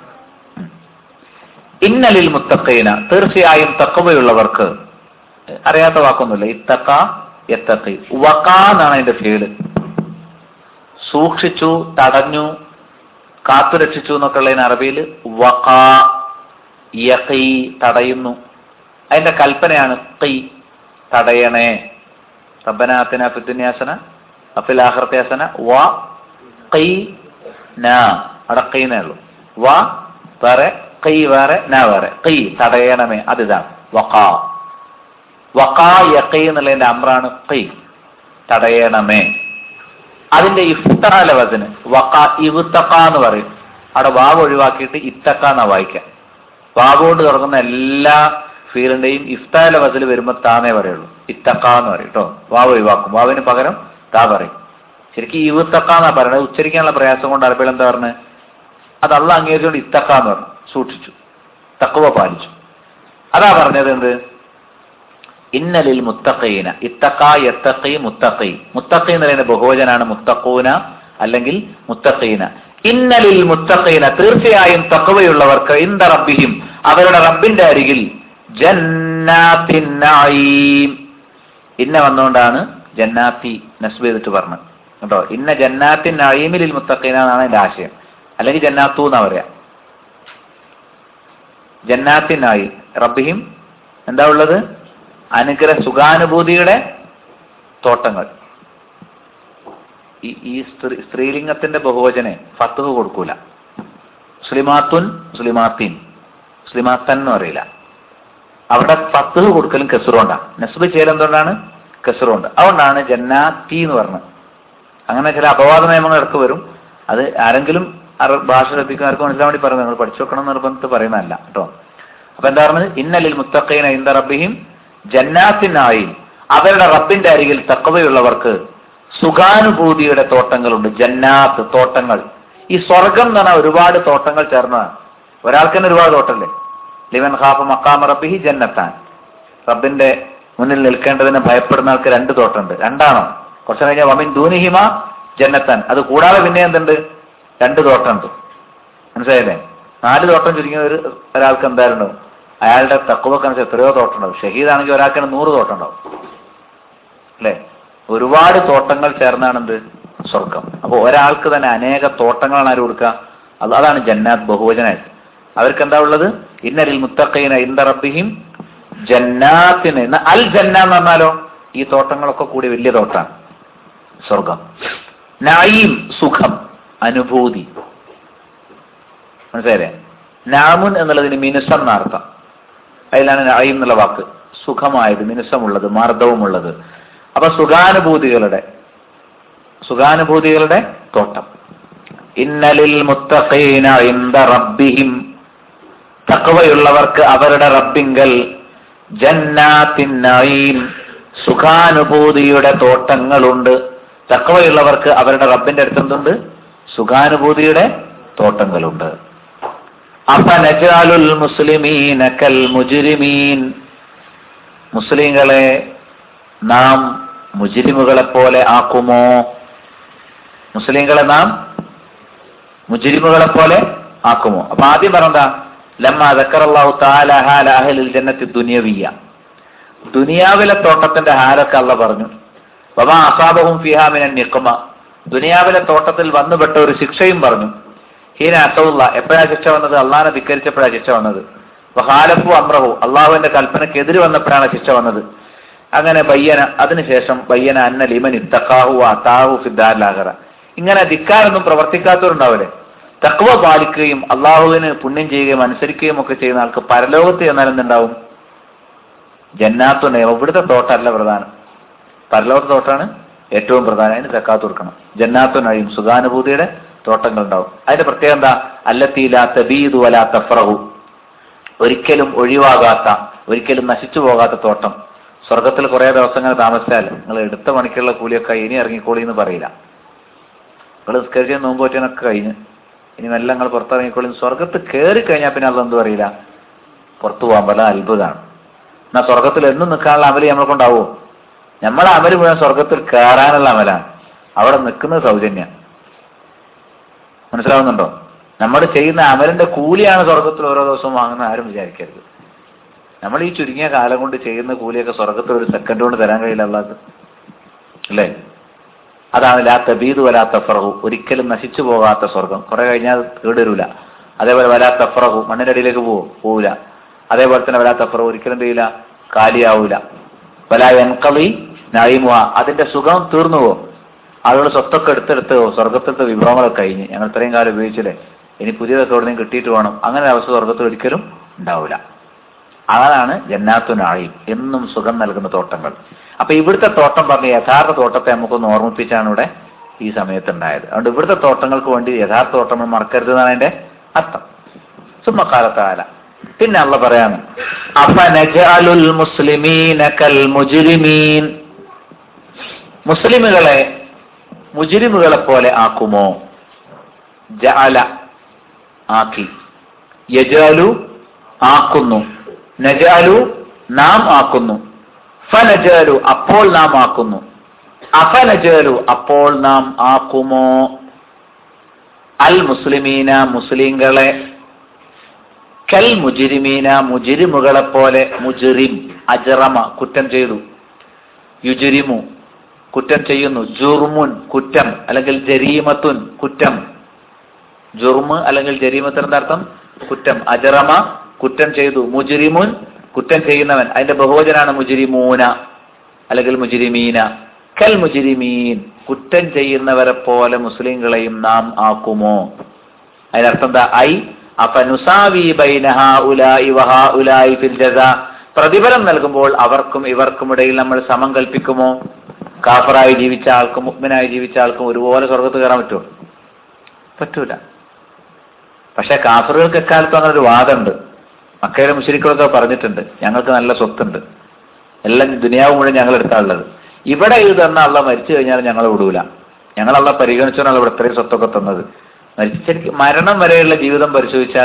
ഇന്നലിൽ മുത്തക്കൈന തീർച്ചയായും തക്കവയുള്ളവർക്ക് അറിയാത്ത വാക്കൊന്നുമില്ല ഇത്തക്ക എത്തക്കി വക്ക എന്നാണ് അതിന്റെ ഫീല് സൂക്ഷിച്ചു തടഞ്ഞു കാത്തുരക്ഷിച്ചു എന്നൊക്കെ ഉള്ളതിന് അറബിയിൽ വക്ക യഖി തടയുന്നു അതിന്റെ കൽപ്പനയാണ് കൈ തടയണേ റബ്ബനാത്തിന ഫിദ്ദുന്യാസന അഫിൽ ആഹർത്തയാസന വ കൈ ന അവിടെ കൈന്നേ ഉള്ളൂ വ വേറെ കൈ വേറെ ന വേറെ കൈ തടയണമേ അതിതാണ് വക്കാ വക്കാ യക്കൈ എന്നുള്ളതിന്റെ അമ്രാണ് കൈ തടയണമേ അതിന്റെ ഇഫ്താല വചന് വക്ക ഇവുത്തക്ക എന്ന് പറയും അവിടെ വാവ് ഒഴിവാക്കിയിട്ട് ഇത്തക്ക എന്നാ വായിക്കാം വാവ് കൊണ്ട് തുടങ്ങുന്ന എല്ലാ ഫീലിന്റെയും ഇഫ്താല വചല് വരുമ്പോൾ താന്നേ പറയുള്ളൂ ഇത്തക്ക എന്ന് പറയും കേട്ടോ വാവ് ഒഴിവാക്കും വാവിന് പകരം താ പറയും ശരിക്കും ഇവുത്തക്ക എന്നാ പറയുന്നത് ഉച്ചരിക്കാനുള്ള പ്രയാസം കൊണ്ട് അറബികൾ എന്താ പറഞ്ഞത് അത് അള്ള അംഗീകരിച്ചുകൊണ്ട് ഇത്തക്ക എന്ന് പറഞ്ഞു സൂക്ഷിച്ചു തക്കുവ പാലിച്ചു അതാ പറഞ്ഞത് എന്ത് ഇന്നലിൽ മുത്തഖീന ഇത്തക്ക എത്തഖി മുത്തഖി മുത്തഖി എന്ന് പറയുന്ന ബഹുവചനാണ് മുത്തഖൂന അല്ലെങ്കിൽ മുത്തഖീന ഇന്നലിൽ മുത്തഖീന തീർച്ചയായും തക്കവയുള്ളവർക്ക് ഇന്ദ റബ്ബിഹിം അവരുടെ റബ്ബിന്റെ അരികിൽ ജന്നാത്തിൻ നഈം ഇന്ന വന്നുകൊണ്ടാണ് ജന്നാത്തി നസ്ബ് ചെയ്തിട്ട് പറഞ്ഞത് കേട്ടോ ഇന്ന ജന്നാത്തിൻ നഈമിലിൽ മുത്തഖീന എന്നാണ് എന്റെ ആശയം അല്ലെങ്കിൽ ജന്നാത്തു എന്നാ പറയാ ജന്നാത്തിനായി റബ്ബിഹിം എന്താ ഉള്ളത് അനുഗ്രഹ സുഖാനുഭൂതിയുടെ തോട്ടങ്ങൾ ഈ ഈ സ്ത്രീ സ്ത്രീലിംഗത്തിന്റെ ബഹുവചനെ ഫത്തുഹ് കൊടുക്കൂല മുസ്ലിമാത്തുൻ മുസ്ലിമാത്തീൻ മുസ്ലിമാത്തൻ എന്ന് പറയില്ല അവിടെ ഫത്തുഹ് കൊടുക്കലും കെസുറുണ്ടാ നസ്ബ് ചെയ്യൽ എന്തുകൊണ്ടാണ് കെസുറുണ്ട് അതുകൊണ്ടാണ് ജന്നാത്തി എന്ന് പറഞ്ഞത് അങ്ങനെ ചില അപവാദ നിയമങ്ങൾ ഇടക്ക് വരും അത് ആരെങ്കിലും അറ- ഭാഷ ശ്രദ്ധിക്കുന്നവർക്ക് മനസ്സിലാൻ വേണ്ടി പറയുന്നത് നിങ്ങൾ പഠിച്ചു വെക്കണം എന്ന് നിർബന്ധത്തിൽ പറയുന്നതല്ല കേട്ടോ അപ്പൊ എന്താ പറഞ്ഞത് ഇന്നലിൽ മുത്തഖീന ഇന്ദ റബ്ബിഹിം ജന്നാത്തിനായി അവരുടെ റബ്ബിന്റെ അരികിൽ തക്കവയുള്ളവർക്ക് സുഖാനുഭൂതിയുടെ തോട്ടങ്ങളുണ്ട് ജന്നാത്ത് തോട്ടങ്ങൾ ഈ സ്വർഗം എന്ന് പറഞ്ഞാൽ ഒരുപാട് തോട്ടങ്ങൾ ചേർന്നതാണ് ഒരാൾക്ക് തന്നെ ഒരുപാട് തോട്ടല്ലേ ലിവൻ ഖാഫ മക്കാമ റബ്ബിഹി ജന്നത്താൻ റബ്ബിന്റെ മുന്നിൽ നിൽക്കേണ്ടതിന് ഭയപ്പെടുന്ന ആൾക്ക് രണ്ട് തോട്ടമുണ്ട് രണ്ടാണോ കുറച്ച് കഴിഞ്ഞാൽ വമിൻ ദൂനിഹിമ ജന്നത്താൻ അത് കൂടാതെ പിന്നെ എന്തുണ്ട് രണ്ട് തോട്ടമുണ്ട് മനസ്സിലായില്ലേ നാല് തോട്ടം ചുരുങ്ങിയ ഒരു ഒരാൾക്ക് എന്തായാലും ഉണ്ടാവും അയാളുടെ തക്കുവക്കനുസരിച്ച് എത്രയോ തോട്ടം ഉണ്ടാവും ഷഹീദാണെങ്കിൽ ഒരാൾക്ക് തന്നെ നൂറ് തോട്ടം ഉണ്ടാവും അല്ലേ ഒരുപാട് തോട്ടങ്ങൾ ചേർന്നാണ് എന്ത് സ്വർഗം അപ്പോൾ ഒരാൾക്ക് തന്നെ അനേക തോട്ടങ്ങളാണ് ആര് കൊടുക്കുക അത് അതാണ് ജന്നാത്ത് ബഹുവചനായിട്ട് അവർക്ക് എന്താ ഉള്ളത് ഇന്നലിൽ മുത്തഖീന ഇന്ദ റബ്ബിഹിം ജന്നാത്തിന് എന്നാ അൽ ജന്ന എന്ന് പറഞ്ഞാലോ ഈ തോട്ടങ്ങളൊക്കെ കൂടി വലിയ തോട്ടാണ് സ്വർഗം നായിം സുഖം അനുഭൂതി മനസ്സിലായില്ലേ നാമുൻ എന്നുള്ളതിന് മിനുസം എന്നർത്ഥം അതിലാണ് നായിം എന്നുള്ള വാക്ക് സുഖമായത് മിനുസമുള്ളത് മർദ്ദവുമുള്ളത് അപ്പൊ സുഖാനുഭൂതികളുടെ സുഖാനുഭൂതികളുടെ തോട്ടം ഇന്നലിൽ മുത്തഖീന ഇന്ദ റബ്ബിഹിം തക്കവയുള്ളവർക്ക് അവരുടെ റബ്ബിങ്കൽ ജന്നാത്തിൻ നഈം സുഖാനുഭൂതിയുടെ തോട്ടങ്ങളുണ്ട് തക്കവയുള്ളവർക്ക് അവരുടെ റബ്ബിന്റെ അടുത്ത് എന്തുണ്ട് സുഖാനുഭൂതിയുടെ തോട്ടങ്ങളുണ്ട് അഫനജാലുൽ മുസ്ലിമീന കൽ മുജ്രിമീൻ മുസ്ലിങ്ങളെ നാം മുജിരിമുകളെ പോലെ ആക്കുമോ മുസ്ലിങ്ങളെ നാം മുജിരിമുകളെ പോലെ ആക്കുമോ അപ്പൊ ആദ്യം പറഞ്ഞതാ ലമ്മ ദക്കറല്ലാഹു തആല ഹാല അഹ്ലിൽ ജന്നത്തി ദുനിയവിയ ദുനിയാവിലെ തോട്ടത്തിന്റെ ഹാലൊക്കെ അല്ല പറഞ്ഞു വമാ അസാബഹും ഫിഹാ മിനൻ നിഖ്മ ദുനിയാവിലെ തോട്ടത്തിൽ വന്നുപെട്ട ഒരു ശിക്ഷയും പറഞ്ഞു ഹീന അസൗല്ല എപ്പോഴാ ശിക്ഷ വന്നത് അള്ളാഹിനെ ധിക്കരിച്ചപ്പോഴാ ശിക്ഷ വന്നത് വഹാലഫു അമ്രഹു അള്ളാഹുവിന്റെ കൽപ്പനയ്ക്ക് എതിര് വന്നപ്പോഴാണ് ശിക്ഷ വന്നത് അങ്ങനെ ബയ്യന അതിനുശേഷം ബയ്യന അന്ന ലിമൻ ഇത്തഖാഹു അതാഹു ഫിദ്ദാലാഹറ ഇങ്ങനെ ധിക്കാരൊന്നും പ്രവർത്തിക്കാത്തവരുണ്ടാവില്ലേ തക്വ പാലിക്കുകയും അള്ളാഹുവിന് പുണ്യം ചെയ്യുകയും അനുസരിക്കുകയും ഒക്കെ ചെയ്യുന്ന ആൾക്ക് പരലോകത്ത് ചെന്നാൽ എന്തുണ്ടാവും ജന്നാത്തുനെ ഇവിടുത്തെ തോട്ടമല്ല പ്രധാനം പരലോകത്തെ തോട്ടാണ് ഏറ്റവും പ്രധാനം അതിന് തക്കാത്ത് കൊടുക്കണം ജന്നാത്തുനയും സുഖാനുഭൂതിയുടെ തോട്ടങ്ങൾ ഉണ്ടാവും അതിന്റെ പ്രത്യേകത എന്താ അല്ലത്തീല തബീദു അല തഫറഹു ഒരിക്കലും ഒഴിവാകാത്ത ഒരിക്കലും നശിച്ചു പോകാത്ത തോട്ടം സ്വർഗത്തിൽ കുറെ ദിവസങ്ങൾ താമസിച്ചാൽ നിങ്ങൾ എടുത്ത പണിക്കുള്ള കൂലിയൊക്കെ ഇനി ഇറങ്ങിക്കോളി എന്ന് പറയില്ല നിങ്ങൾ നിസ്കരിച്ച നോമ്പ് പറ്റിയനൊക്കെ കഴിഞ്ഞ് ഇനി മെല്ലെ നിങ്ങൾ പുറത്തിറങ്ങിക്കോളി സ്വർഗത്ത് കയറി കഴിഞ്ഞാൽ പിന്നെ അതെന്തും അറിയില്ല പുറത്തു പോകാൻ പല അത്ഭുതമാണ് എന്നാ സ്വർഗത്തിൽ എന്നും നിൽക്കാനുള്ള അമല് നമ്മളെ കൊണ്ടാവോ നമ്മളെ അമല് മുഴുവൻ സ്വർഗത്തിൽ കയറാനുള്ള അമലാണ് അവിടെ നിൽക്കുന്നത് സൗജന്യം മനസ്സിലാവുന്നുണ്ടോ നമ്മൾ ചെയ്യുന്ന അമലിന്റെ കൂലിയാണ് സ്വർഗത്തിൽ ഓരോ ദിവസവും വാങ്ങുന്ന ആരും വിചാരിക്കരുത് നമ്മൾ ഈ ചുരുങ്ങിയ കാലം കൊണ്ട് ചെയ്യുന്ന കൂലിയൊക്കെ സ്വർഗത്തിൽ ഒരു സെക്കൻഡ് കൊണ്ട് തരാൻ കഴിയില്ല അല്ലാതെ അല്ലേ അതാണ് ലാ തബീദ് വലാ തഫറഹു ഒരിക്കലും നശിച്ചു പോകാത്ത സ്വർഗം കുറെ കഴിഞ്ഞാൽ കേടരൂല അതേപോലെ വലാ തഫറഹു മണ്ണിന്റെ അടിയിലേക്ക് പോവും പോവില്ല അതേപോലെ തന്നെ വലാ തഫറഹു ഒരിക്കലും എന്ത് ചെയ്യില്ല കാലിയാവൂല വലാ എൻകളി നയിമുഹ അതിന്റെ സുഖം തീർന്നു പോകും ആളുകൾ സ്വത്തൊക്കെ എടുത്തെടുത്ത് സ്വർഗത്തിലത്തെ വിഭവങ്ങളൊക്കെ കഴിഞ്ഞ് ഞങ്ങൾ ഇത്രയും കാലം ഉപയോഗിച്ചില്ലേ ഇനി പുതിയതൊക്കെ എവിടെ നിന്ന് കിട്ടിയിട്ട് വേണം അങ്ങനെ ഒരു അവസ്ഥ സ്വർഗത്തിൽ ഒരിക്കലും ഉണ്ടാവില്ല അതാണ് ജന്നാത്തു നാഴിയും എന്നും സുഖം നൽകുന്ന തോട്ടങ്ങൾ അപ്പൊ ഇവിടുത്തെ തോട്ടം പറഞ്ഞ യഥാർത്ഥ തോട്ടത്തെ നമുക്കൊന്ന് ഓർമ്മിപ്പിച്ചാണ് ഇവിടെ ഈ സമയത്ത് ഉണ്ടായത് അതുകൊണ്ട് ഇവിടുത്തെ തോട്ടങ്ങൾക്ക് വേണ്ടി യഥാർത്ഥ തോട്ടം നമ്മൾ മറക്കരുത് എന്നാണ് അതിന്റെ അർത്ഥം സുമ്മക്കാലത്താല പിന്നെ അള്ള പറയാണ് അഫനജഅലുൽ മുസ്ലിമീന കൽ മുജ്രിമീൻ മുസ്ലിമുകളെ മുജിരിമുകളെ പോലെ ആക്കുമോ ജഅല ആക്കി യജാലു ആക്കുന്നു നജാലു നാം ആക്കുന്നു ഫനജാലു അപ്പോൾ നാം ആക്കുന്നു അഫനജാലു അപ്പോൾ നാം ആക്കുമോ അൽ മുസ്ലിമീന മുസ്ലിങ്ങളെ കൽ മുജിരിമീന മുജിരിമുകളെ പോലെ മുജിറിം അജറമ കുറ്റം ചെയ്തു യുജിരിമു കുറ്റം ചെയ്യുന്നു ജുർമുൻ കുറ്റം അല്ലെങ്കിൽ ജരീമത്തുൻ കുറ്റം ജുർമ് അല്ലെങ്കിൽ ജരീമത്ത് എന്താ അർത്ഥം കുറ്റം അജറമ കുറ്റം ചെയ്തു മുജിരിമുൻ കുറ്റം ചെയ്യുന്നവൻ അതിന്റെ ബഹുവചനാണ് മുജിരിമൂന അല്ലെങ്കിൽ മുജിരിമീന കൽ മുജിരിമീൻ കുറ്റം ചെയ്യുന്നവരെ പോലെ മുസ്ലിങ്ങളെയും നാം ആക്കുമോ അതിനർത്ഥം എന്താ ഐ അഫനുസാവി ബൈനഹ ഉലായി വഹാ ഉലായി ഫിൽ ജസ പ്രതിഫലം നൽകുമ്പോൾ അവർക്കും ഇവർക്കും ഇടയിൽ നമ്മൾ സമം കൽപ്പിക്കുമോ കാഫറായി ജീവിച്ച ആൾക്കും മുഗ്മിനായി ജീവിച്ച ആൾക്കും ഒരുപോലെ സ്വർഗത്ത് കയറാൻ പറ്റുമോ പറ്റൂല പക്ഷെ കാഫറുകൾക്ക് എക്കാലത്തും അങ്ങനെ ഒരു വാദമുണ്ട് മക്കയിലെ മുഷരിക്കുകളൊക്കെ പറഞ്ഞിട്ടുണ്ട് ഞങ്ങൾക്ക് നല്ല സ്വത്തുണ്ട് എല്ലാം ദുനിയാവ് മുഴുവൻ ഞങ്ങൾ എടുത്താണുള്ളത് ഇവിടെ ഇത് തന്ന അള്ള മരിച്ചു കഴിഞ്ഞാൽ ഞങ്ങളെ വിടൂല ഞങ്ങളള്ള പരിഗണിച്ചാണ് ഇവിടെ ഇത്രയും സ്വത്തൊക്കെ തന്നത് മരിച്ച ശരിക്കും മരണം വരെയുള്ള ജീവിതം പരിശോധിച്ചാൽ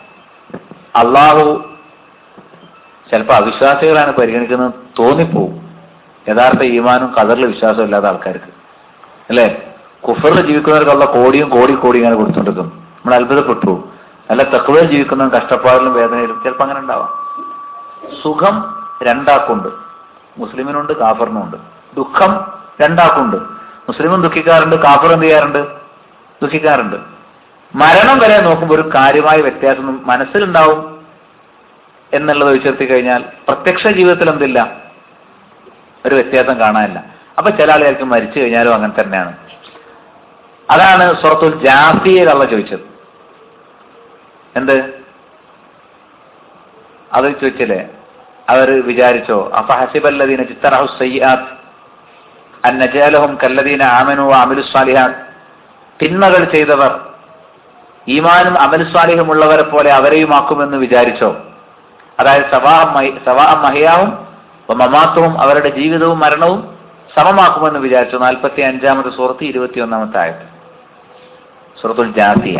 അള്ളാഹു ചിലപ്പോൾ അവിശ്വാസികളാണ് പരിഗണിക്കുന്നത് തോന്നിപ്പോവും യഥാർത്ഥ ഈമാനും കതറിൽ വിശ്വാസം ഇല്ലാത്ത ആൾക്കാർക്ക് അല്ലേ കുഫറിൽ ജീവിക്കുന്നവർക്കുള്ള കോടിയും കോടി കോടി ഇങ്ങനെ കൊടുത്തുകൊണ്ടിരിക്കും നമ്മൾ അത്ഭുതപ്പെട്ടു പോകും. നല്ല തക്കുവയിൽ ജീവിക്കുന്നവൻ കഷ്ടപ്പാടിലും വേദനയിലും ചിലപ്പോൾ അങ്ങനെ ഉണ്ടാവാം സുഖം രണ്ടാക്കുണ്ട് മുസ്ലിമിനുണ്ട് കാഫറിനുണ്ട് ദുഃഖം രണ്ടാക്കുണ്ട് മുസ്ലിമും ദുഃഖിക്കാറുണ്ട് കാഫറും എന്ത് ചെയ്യാറുണ്ട് ദുഃഖിക്കാറുണ്ട് മരണം വരെ നോക്കുമ്പോൾ ഒരു കാര്യമായ വ്യത്യാസം മനസ്സിലുണ്ടാവും എന്നുള്ളത് ഒഴിച്ചെടുത്തി കഴിഞ്ഞാൽ പ്രത്യക്ഷ ജീവിതത്തിൽ എന്തില്ല ഒരു വ്യത്യാസം കാണാനില്ല അപ്പൊ ചില ആളുകൾക്ക് മരിച്ചു കഴിഞ്ഞാലും അങ്ങനെ തന്നെയാണ് അതാണ് സുറത്തുൽ ജാസിയയിലുള്ള ചോദിച്ചത് എന്ത് അത് ചോദിച്ചില്ലേ അവർ വിചാരിച്ചോ അപ്പൊ ഹസിബല്ലദീന ചിത്തറഹു സയ്യാത്ത് അന്നജാലഹും കല്ലദീന ആമനു അമിലു സ്വാലിഹാൻ തിന്മകൾ ചെയ്തവർ ഈമാനും അമലുസ്വാലിഹും ഉള്ളവരെ പോലെ അവരെയുമാക്കുമെന്ന് വിചാരിച്ചോ അതായത് സവാ സവാ മഹിയാവും മമാത്തും അവരുടെ ജീവിതവും മരണവും സമമാക്കുമെന്ന് വിചാരിച്ചു നാൽപ്പത്തി അഞ്ചാമത്തെ സുഹൃത്ത് ഇരുപത്തി ഒന്നാമത്തെ ആയത് സുഹൃത്തുൽ ജാസിയ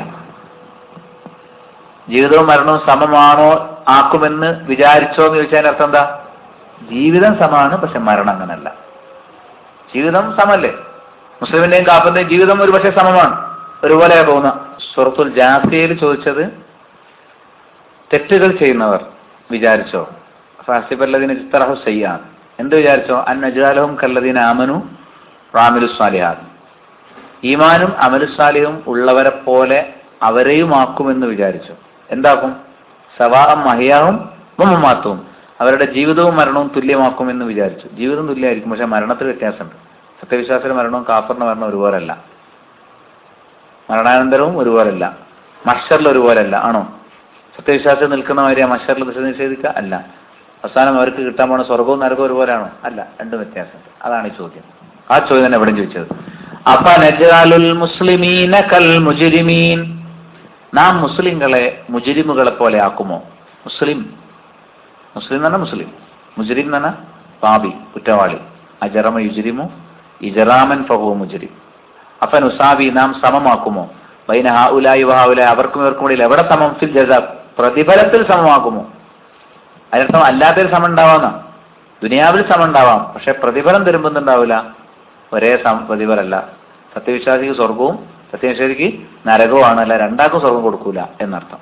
ജീവിതവും മരണവും സമമാണോ ആക്കുമെന്ന് വിചാരിച്ചോ എന്ന് ചോദിച്ചതിന്റെ അർത്ഥം എന്താ ജീവിതം സമമാണ് പക്ഷെ മരണം അങ്ങനല്ല ജീവിതം സമല്ലേ മുസ്ലിമിന്റെയും കാപ്പന്റെയും ജീവിതം ഒരു പക്ഷേ സമമാണ് ഒരുപോലെ തോന്നുക സുഹൃത്തുൽ ജാസിയയിൽ ചോദിച്ചത് തെറ്റുകൾ ചെയ്യുന്നവർ വിചാരിച്ചോ ഫാസിബല്ലതിന് ചിത്തറഹു ചെയ്യാൻ എന്ത് വിചാരിച്ചോ അന്നജാലഹും കല്ലദീന ആമനു റാമിലു സ്വാലിഹാദ് ഈമാനും അമലുസ്വാലിഹും ഉള്ളവരെ പോലെ അവരെയുമാക്കുമെന്ന് വിചാരിച്ചു എന്താക്കും സവാഹം മഹിയാവും മമ്മാത്തും അവരുടെ ജീവിതവും മരണവും തുല്യമാക്കുമെന്ന് വിചാരിച്ചു ജീവിതം തുല്യമായിരിക്കും പക്ഷെ മരണത്തിൽ വ്യത്യാസമുണ്ട് സത്യവിശ്വാസിയുടെ മരണവും കാഫറിന്റെ മരണവും ഒരുപോലല്ല മരണാനന്തരവും ഒരുപോലല്ല മഷറിൽ ഒരുപോലല്ല ആണോ സത്യവിശ്വാസി നിൽക്കുന്ന മാതിരി ആ മഷറിൽ ദിശ നിഷേധിക്കുക അല്ല അവസാനം അവർക്ക് കിട്ടാൻ പോണ സ്വർഗവും നരകവും ഒരുപോലെയാണോ അല്ല രണ്ടും വ്യത്യാസമുണ്ട് അതാണ് ഈ ചോദ്യം ആ ചോദ്യം തന്നെ എവിടെയും ചോദിച്ചത് അപ്പൊ നജാലുൽ മുസ്ലിമീന കൽ മുജിരിമീൻ നാം മുസ്ലിങ്ങളെ മുജിരിമുകളെ പോലെ ആക്കുമോ മുസ്ലിം മുസ്ലിം എന്ന് പറഞ്ഞാൽ മുസ്ലിം മുജരിം എന്ന് പറഞ്ഞാൽ പാപി കുറ്റവാളി അജറമ യുജിരിമു ഇജറാമൻ ഫഹു മുജരിം അപ്പൻ ഉസാബി നാം സമമാക്കുമോ ബൈന ഹാഉലായി വഹാഉലായി അവർക്കും ഇവർക്കും ഇടയിൽ എവിടെ സമം ഫിൽ ജസ പ്രതിഫലത്തിൽ സമമാക്കുമോ അതിനർത്ഥം അല്ലാത്തൊരു സമം ഉണ്ടാവാന്ന ദുനിയാവിൽ സമം ഉണ്ടാവാം പക്ഷെ പ്രതിഫലം തരുമ്പോന്നുണ്ടാവില്ല ഒരേ സമ പ്രതിഫലമല്ല സത്യവിശ്വാസിക്ക് സ്വർഗവും സത്യനിഷേധിക്ക് നരകവുമാണ് അല്ല രണ്ടാൾക്കും സ്വർഗം കൊടുക്കൂല എന്നർത്ഥം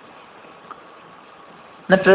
എന്നിട്ട്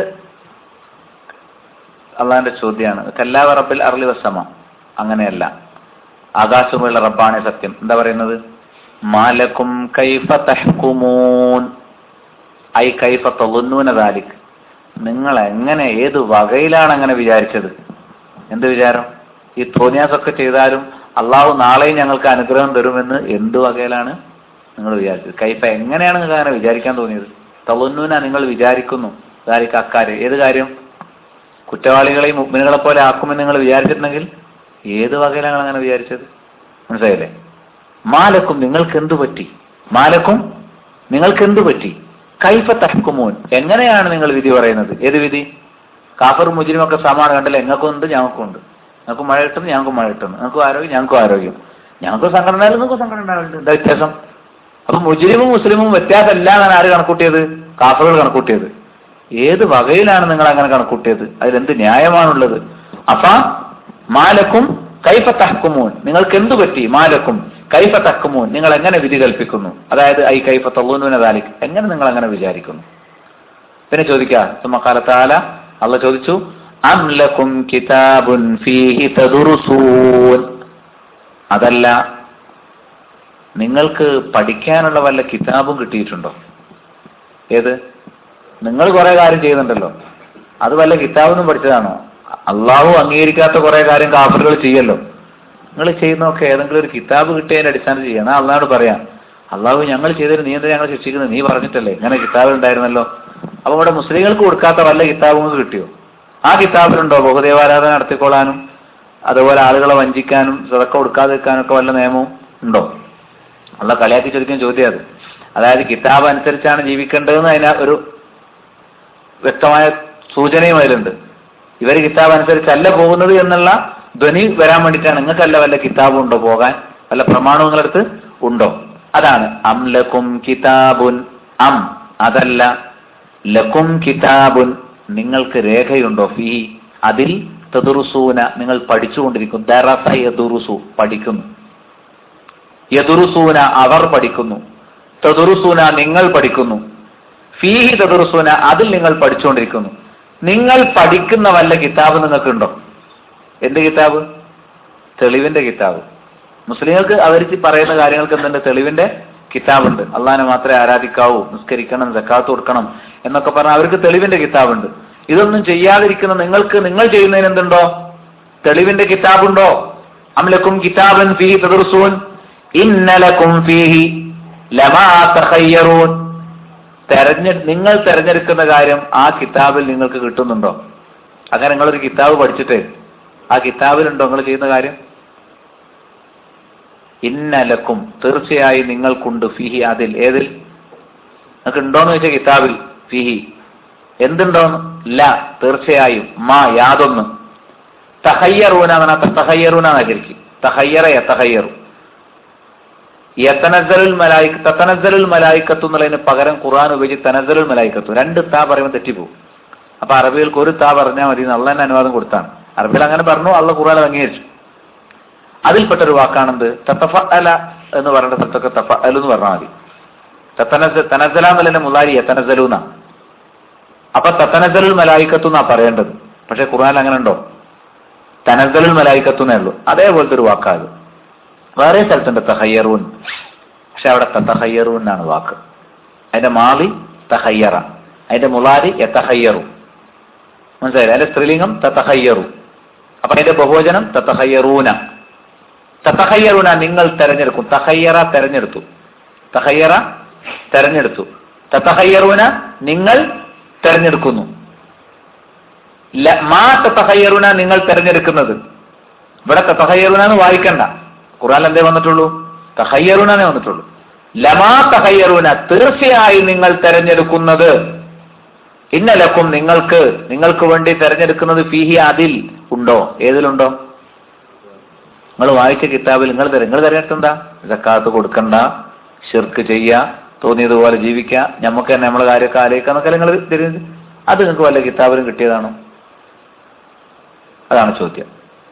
അള്ളാഹിന്റെ ചോദ്യമാണ് കല്ലാവ റബ്ബിൽ അർലി വസമ അങ്ങനെയല്ല ആകാശമുള്ള റബ്ബാണ് സത്യം എന്താ പറയുന്നത് മാലക്കും കൈഫ തഹ്കുമൂൻ ഐ കൈഫ തൊന്നുന ദാലിക് നിങ്ങൾ എങ്ങനെ ഏത് വകയിലാണ് അങ്ങനെ വിചാരിച്ചത് എന്ത് വിചാരം ഈ തോന്നിയാസൊക്കെ ചെയ്താലും അള്ളാഹു നാളെയും ഞങ്ങൾക്ക് അനുഗ്രഹം തരുമെന്ന് എന്ത് വകയിലാണ് നിങ്ങൾ വിചാരിച്ചത് കൈഫ എങ്ങനെയാണ് നിങ്ങൾക്ക് അങ്ങനെ വിചാരിക്കാൻ തോന്നിയത് തൊന്നുന നിങ്ങൾ വിചാരിക്കുന്നു ദാലിക്ക് അക്കാര്യം ഏത് കാര്യം കുറ്റവാളികളെയും മുഗ്മിനുകളെ പോലെ ആക്കുമെന്ന് നിങ്ങൾ വിചാരിച്ചിട്ടുണ്ടെങ്കിൽ ഏത് വകയിലാണ് നിങ്ങൾ അങ്ങനെ വിചാരിച്ചത് മനസ്സിലായില്ലേ മാലക്കും നിങ്ങൾക്ക് എന്തു പറ്റി മാലക്കും നിങ്ങൾക്ക് എന്തു പറ്റി കൈഫ തഹ്കുമോൻ എങ്ങനെയാണ് നിങ്ങൾ വിധി പറയുന്നത് ഏത് വിധി കാഫർ മുജിരിമൊക്കെ സമാനം കണ്ടല്ലേ ഞങ്ങൾക്കും ഉണ്ട് ഞങ്ങൾക്കും ഉണ്ട് ഞങ്ങൾക്ക് മഴ കിട്ടുന്നു ഞങ്ങൾക്ക് മഴ കിട്ടുന്നു ഞങ്ങൾക്ക് ആരോഗ്യം ഞങ്ങൾക്കും ആരോഗ്യം ഞങ്ങൾക്ക് സംഘടന ഉണ്ടായാലും നിങ്ങൾക്ക് സംഘടന ഉണ്ടാവുന്നുണ്ട് എന്താ വ്യത്യാസം അപ്പൊ മുജിരിമും മുസ്ലിമും വ്യത്യാസമല്ല എന്നാണ് ആര് കണക്കൂട്ടിയത് കാഫറുകൾ കണക്കൂട്ടിയത് ഏത് വകയിലാണ് നിങ്ങൾ അങ്ങനെ കണക്കൂട്ടിയത് അതിലെന്ത് ന്യായമാണുള്ളത് അഫ മാലക്കും കൈഫ തഹ്കുമൂൻ നിങ്ങൾക്ക് എന്തു പറ്റി മാലക്കും കൈഫ തഹ്കുമൂൻ നിങ്ങൾ എങ്ങനെ വിധി കൽപ്പിക്കുന്നു അതായത് ഐ കൈഫ തള്ളൂനുവിനെ ദാലിക് എങ്ങനെ നിങ്ങൾ അങ്ങനെ വിചാരിക്കുന്നു പിന്നെ ചോദിക്കാം സുമക്കാലത്താല അള്ള ചോദിച്ചു അം ലക്കും കിതാബുൻ ഫീഹി തദുറുസൂൻ അതല്ല നിങ്ങൾക്ക് പഠിക്കാനുള്ള വല്ല കിതാബും കിട്ടിയിട്ടുണ്ടോ ഏത് നിങ്ങൾ കുറെ കാര്യം ചെയ്യുന്നുണ്ടല്ലോ അത് വല്ല കിതാബൊന്നും പഠിച്ചതാണോ അള്ളാഹു അംഗീകരിക്കാത്ത കുറെ കാര്യം കാഫറുകൾ ചെയ്യല്ലോ നിങ്ങൾ ചെയ്യുന്നതൊക്കെ ഏതെങ്കിലും ഒരു കിതാബ് കിട്ടിയതിന്റെ അടിസ്ഥാനത്തിൽ ചെയ്യണം അള്ളാഹോട് പറയാം അള്ളാഹു ഞങ്ങൾ ചെയ്തതിന് നീ എന്താ ഞങ്ങൾ ശിക്ഷിക്കുന്നത് നീ പറഞ്ഞിട്ടല്ലേ ഇങ്ങനെ കിതാബ് ഉണ്ടായിരുന്നല്ലോ അപ്പൊ ഇവിടെ മുസ്ലിങ്ങൾക്ക് കൊടുക്കാത്ത വല്ല കിതാബും നിങ്ങൾക്ക് കിട്ടിയോ ആ കിതാബിലുണ്ടോ ബഹുദേവാരാധന നടത്തിക്കൊള്ളാനും അതുപോലെ ആളുകളെ വഞ്ചിക്കാനും സ്വതക്ക കൊടുക്കാതെ വെക്കാനും ഒക്കെ വല്ല നിയമവും ഉണ്ടോ ഉള്ള കളിയാക്കി ചോദിക്കുന്ന ചോദ്യം അത് അതായത് കിതാബ് അനുസരിച്ചാണ് ജീവിക്കേണ്ടതെന്ന് അതിന് ഒരു വ്യക്തമായ സൂചനയും അതിലുണ്ട് ഇവർ കിതാബ് അനുസരിച്ചല്ല പോകുന്നത് എന്നുള്ള ധ്വനി വരാൻ വേണ്ടിയിട്ടാണ് നിങ്ങൾക്കല്ല വല്ല കിതാബും ഉണ്ടോ പോകാൻ വല്ല പ്രമാണവും നിങ്ങളടുത്ത് ഉണ്ടോ അതാണ് അം ലക്കും കിതാബുൻ അം അതല്ല ലക്കും കിതാബുൻ നിങ്ങൾക്ക് രേഖയുണ്ടോ ഫീ അതിൽ തദുറുസൂന നിങ്ങൾ പഠിച്ചുകൊണ്ടിരിക്കും ദറസ യദുറുസു പഠിക്കുന്നു യദുറുസൂന അവർ പഠിക്കുന്നു തദുറുസൂന നിങ്ങൾ പഠിക്കുന്നു ഫീഹി തദുറുസൂന അതിൽ നിങ്ങൾ പഠിച്ചുകൊണ്ടിരിക്കുന്നു നിങ്ങൾ പഠിക്കുന്ന വല്ല കിതാബ് നിങ്ങൾക്കുണ്ടോ എന്ത് കിതാബ് തെളിവിന്റെ കിതാബ് മുസ്ലിങ്ങൾക്ക് അവർ പറയുന്ന കാര്യങ്ങൾക്ക് എന്തുണ്ട് തെളിവിന്റെ കിതാബുണ്ട് അള്ളാഹിനെ മാത്രമേ ആരാധിക്കാവൂ നിസ്കരിക്കണം ജക്കാത്ത് കൊടുക്കണം എന്നൊക്കെ പറഞ്ഞാൽ അവർക്ക് തെളിവിന്റെ കിതാബുണ്ട് ഇതൊന്നും ചെയ്യാതിരിക്കുന്ന നിങ്ങൾക്ക് നിങ്ങൾ ചെയ്യുന്നതിന് എന്തുണ്ടോ തെളിവിന്റെ കിതാബുണ്ടോ അംലക്കും കിതാബൻ ഫീഹി തദർസൂൻ ഇന്നലക്കും ഫീഹി ലമാ തഖയ്യറൂൻ തെരഞ്ഞെ നിങ്ങൾ തെരഞ്ഞെടുക്കുന്ന കാര്യം ആ കിതാബിൽ നിങ്ങൾക്ക് കിട്ടുന്നുണ്ടോ അങ്ങനെ നിങ്ങളൊരു കിതാബ് പഠിച്ചിട്ട് ആ കിതാബിലുണ്ടോ നിങ്ങൾ ചെയ്യുന്ന കാര്യം ഇന്നലക്കും തീർച്ചയായും നിങ്ങൾക്കുണ്ട് ഫിഹി അതിൽ ഏതിൽ നിങ്ങൾക്ക് ഉണ്ടോന്ന് ചോദിച്ച കിതാബിൽ ഫിഹി എന്തുണ്ടോന്ന് ല തീർച്ചയായും മാ യാതൊന്ന് തഹയ്യറൂന തഹയ്യറൂന ശരിക്കും തഹയ്യറ യത്തഹയ്യറു യത്തനസലുൽ മലായിക്ക തത്തനസലുൽ മലായിക്കത്തു എന്നുള്ളതിന് പകരം ഖുർആൻ ഉപയോഗിച്ച് തനസലുൽ മലായിക്കത്തു രണ്ട് താ പറയുമ്പോൾ തെറ്റിപ്പോകും അപ്പൊ അറബികൾക്ക് ഒരു താ പറഞ്ഞാൽ മതി നല്ല തന്നെ അനുവാദം കൊടുത്താണ് അറബിയിൽ അങ്ങനെ പറഞ്ഞു അള്ള ഖുർആൻ അംഗീകരിച്ചു അതിൽപ്പെട്ട ഒരു വാക്കാണെന്ത് തത്തഫ അല എന്ന് പറയേണ്ട സ്ഥലത്തൊക്കെ തഫ അലു എന്ന് പറഞ്ഞാൽ മതി തത്തനസ തനസലാമലിന്റെ മുലാരി യത്തനസലൂന അപ്പൊ തത്തനസലുൽ മലായിക്കത്തു എന്നാ പറയേണ്ടത് പക്ഷെ ഖുർആൻ അങ്ങനെ ഉണ്ടോ തനസലുൽ മലായിക്കത്തു എന്നേ ഉള്ളൂ അതേപോലത്തെ ഒരു വാക്കാത് വേറെ സ്ഥലത്തുണ്ട് തഹയ്യറൂൻ പക്ഷെ അവിടെ തഹയ്യറൂൻ എന്നാണ് വാക്ക് അതിന്റെ മാവി തഹയ്യറ അതിന്റെ മുലാരി യത്തഹയ്യറു മനസ്സിലായില്ലേ അതിന്റെ സ്ത്രീലിംഗം തത്തഹയ്യറു അപ്പൊ അതിന്റെ ബഹുവചനം തത്തഹയ്യറൂന തത്തഹയ്യറൂന നിങ്ങൾ തെരഞ്ഞെടുക്കും തഹയ്യറ തെരഞ്ഞെടുത്തു തഹയ്യറ തെരഞ്ഞെടുത്തു തത്തഹയ്യറൂന നിങ്ങൾ തെരഞ്ഞെടുക്കുന്നു ല- മാ തത്തഹയ്യറൂന നിങ്ങൾ തെരഞ്ഞെടുക്കുന്നത് ഇവിടെ തഹയ്യറുന എന്ന് വായിക്കണ്ട ഖുറാൻ എന്തേ വന്നിട്ടുള്ളൂ തഹയ്യറുനേ വന്നിട്ടുള്ളൂ ലമാ തഹയ്യറുന തീർച്ചയായും നിങ്ങൾ തെരഞ്ഞെടുക്കുന്നത് ഇന്നലക്കും നിങ്ങൾക്ക് നിങ്ങൾക്ക് വേണ്ടി തെരഞ്ഞെടുക്കുന്നത് ഫീഹി അതിൽ ഉണ്ടോ ഏതിലുണ്ടോ നിങ്ങൾ വായിച്ച കിതാബിൽ നിങ്ങൾ തെര- നിങ്ങൾ തെരഞ്ഞെടുത്തെന്താ ജക്കാത്ത് കൊടുക്കണ്ട ഷിർക്ക് ചെയ്യുക തോന്നിയതുപോലെ ജീവിക്കുക നമുക്ക് തന്നെ നമ്മളെ കാര്യമൊക്കെ ആലോചിക്കാന്നൊക്കെ നിങ്ങൾ തിരിഞ്ഞ് അത് നിങ്ങൾക്ക് വല്ല കിതാബിലും കിട്ടിയതാണോ അതാണ് ചോദ്യം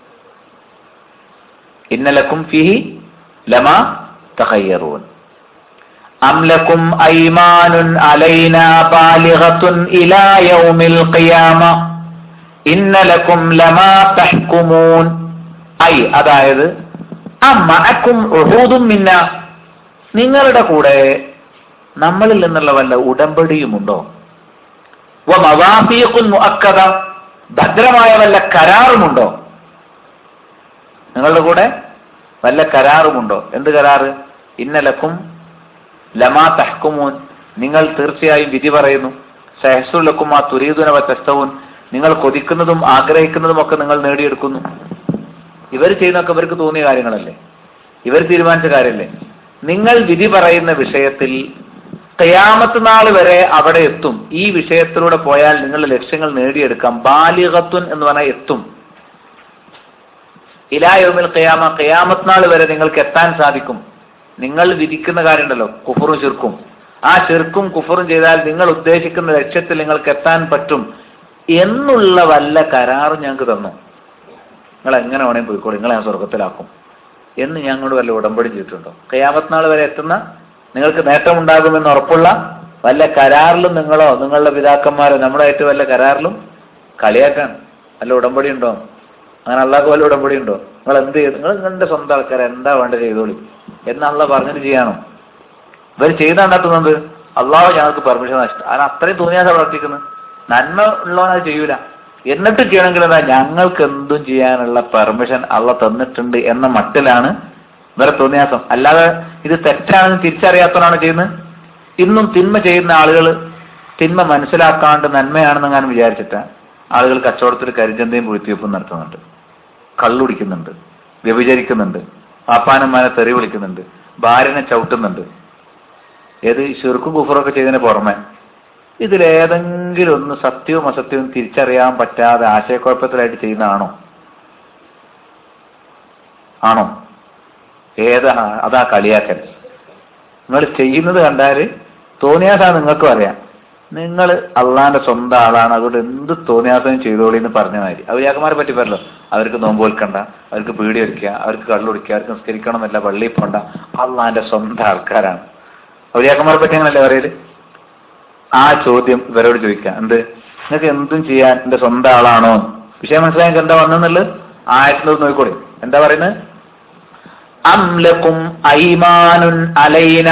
ഇന്നലക്കും ഫിഹി ലമ തഖയ്യറൂൻ അം ലക്കും ഐമാനുൻ അലൈനാ ബാലിഗത്തുൻ ഇലാ യൗമിൽ ഖിയാമ ഇന്നലക്കും ലമാ തഹ്കുമൂൻ ഐ അതായത് അമ്മഅക്കും ഉഹൂദും മിന്ന നിങ്ങളുടെ കൂടെ നമ്മളിൽ നിന്നുള്ള വല്ല ഉടമ്പടിയുമുണ്ടോ വ മവാഫീഖുൻ മുഅക്കദ ഭദ്രമായ വല്ല കരാറുമുണ്ടോ നിങ്ങളുടെ കൂടെ വല്ല കരാറുമുണ്ടോ എന്ത് കരാറ് ഇന്നലക്കും ലമാ തഹ്കുമൂൻ നിങ്ങൾ തീർച്ചയായും വിധി പറയുന്നു സഹസുലക്കും ആ തുരീതുനവ തെസ്തവും നിങ്ങൾ കൊതിക്കുന്നതും ആഗ്രഹിക്കുന്നതും ഒക്കെ നിങ്ങൾ നേടിയെടുക്കുന്നു ഇവർ ചെയ്യുന്നതൊക്കെ ഇവർക്ക് തോന്നിയ കാര്യങ്ങളല്ലേ ഇവർ തീരുമാനിച്ച കാര്യമല്ലേ നിങ്ങൾ വിധി പറയുന്ന വിഷയത്തിൽ കയാമത്ത് നാൾ വരെ അവിടെ എത്തും ഈ വിഷയത്തിലൂടെ പോയാൽ നിങ്ങളുടെ ലക്ഷ്യങ്ങൾ നേടിയെടുക്കാം ബാലികത്വൻ എന്ന് പറഞ്ഞാൽ എത്തും ഇലായോമിൽ കയാമ കയാമത്ത് നാൾ വരെ നിങ്ങൾക്ക് എത്താൻ സാധിക്കും നിങ്ങൾ വിധിക്കുന്ന കാര്യമുണ്ടല്ലോ കുഫറും ചെറുക്കും ആ ചെറുക്കും കുഫറും ചെയ്താൽ നിങ്ങൾ ഉദ്ദേശിക്കുന്ന ലക്ഷ്യത്തിൽ നിങ്ങൾക്ക് എത്താൻ പറ്റും എന്നുള്ള വല്ല കരാറും ഞങ്ങൾക്ക് തന്നു നിങ്ങൾ എങ്ങനെ വേണേലും പോയിക്കോളൂ നിങ്ങളെ ഞാൻ സ്വർഗത്തിലാക്കും എന്ന് ഞങ്ങളോട് വല്ല ഉടമ്പടി ചെയ്തിട്ടുണ്ടോ കയാമത്ത് നാൾ വരെ എത്തുന്ന നിങ്ങൾക്ക് നേട്ടമുണ്ടാകുമെന്ന് ഉറപ്പുള്ള വല്ല കരാറിലും നിങ്ങളോ നിങ്ങളുടെ പിതാക്കന്മാരോ നമ്മളായിട്ട് വല്ല കരാറിലും കളിയാക്കാൻ വല്ല ഉടമ്പടി ഉണ്ടോ അങ്ങനെ അള്ളാഹ് വല്ല ഉടമ്പടി ഉണ്ടോ നിങ്ങൾ എന്ത് ചെയ്തു നിങ്ങൾ നിങ്ങളുടെ സ്വന്തം ആൾക്കാരെ എന്താ വേണ്ടത് ചെയ്തോളി എന്ന് അള്ള പറഞ്ഞിട്ട് ചെയ്യാണോ ഇവർ ചെയ്ത് കണ്ടെത്തുന്നത് അള്ളാഹു ഞങ്ങൾക്ക് പെർമിഷൻ നഷ്ടം അതിന് അത്രയും തോന്നിയാൽ പ്രവർത്തിക്കുന്നത് നന്മ ഉള്ളവനത് ചെയ്യൂല എന്നിട്ട് ചെയ്യണമെങ്കിൽ എന്താ ഞങ്ങൾക്ക് എന്തും ചെയ്യാനുള്ള പെർമിഷൻ അള്ള തന്നിട്ടുണ്ട് എന്ന മട്ടിലാണ് ഇവരെ തോന്നിയാസം അല്ലാതെ ഇത് തെറ്റാണെന്ന് തിരിച്ചറിയാത്തവരാണ് ചെയ്യുന്നത് ഇന്നും തിന്മ ചെയ്യുന്ന ആളുകൾ തിന്മ മനസ്സിലാക്കാണ്ട് നന്മയാണെന്ന് ഞാൻ വിചാരിച്ചിട്ട് ആളുകൾ കച്ചവടത്തിൽ കരിഞ്ചന്തയും പൂഴ്ത്തിവെപ്പും നടത്തുന്നുണ്ട് കള്ളുടിക്കുന്നുണ്ട് വ്യഭിചരിക്കുന്നുണ്ട് പാപ്പാനന്മാരെ തെറി വിളിക്കുന്നുണ്ട് ഭാര്യനെ ചവിട്ടുന്നുണ്ട് ഏത് ഷിർക്കും കുഫറൊക്കെ ചെയ്തതിന് പുറമെ ഇതിലേതെങ്കിലും ഒന്ന് സത്യവും അസത്യവും തിരിച്ചറിയാൻ പറ്റാതെ ആശയക്കുഴപ്പത്തിലായിട്ട് ചെയ്യുന്നതാണോ ആണോ ഏതാ അതാ കളിയാക്കൽ നിങ്ങൾ ചെയ്യുന്നത് കണ്ടാൽ തോന്നിയാസാ നിങ്ങൾക്കും അറിയാം നിങ്ങൾ അള്ളാന്റെ സ്വന്തം ആളാണ് അതുകൊണ്ട് എന്ത് തോന്നിയാസം ചെയ്തോളി എന്ന് പറഞ്ഞ മാതിരി അവര്യാക്കന്മാരെ പറ്റി പറയല്ലോ അവർക്ക് നോമ്പ് വെൽക്കണ്ട അവർക്ക് പീടി വയ്ക്കുക അവർക്ക് കള്ളുടിക്കുക അവർക്ക് നിസ്കരിക്കണം എന്നല്ല പള്ളിയിൽ പോണ്ട അള്ളാന്റെ സ്വന്തം ആൾക്കാരാണ് അവര്യാക്കന്മാരെ പറ്റി അങ്ങനല്ലേ പറയല് ആ ചോദ്യം ഇവരോട് ചോദിക്കാം എന്ത് നിങ്ങൾക്ക് എന്തും ചെയ്യാൻ എന്റെ സ്വന്തം ആളാണോ വിഷയം മനസ്സിലാക്കി എന്താ വന്നെന്നുള്ളത് ആയത്തിനോട് നോക്കിക്കോളി എന്താ പറയുന്നത് അംലക്കും ഐമാനുൻ അലൈന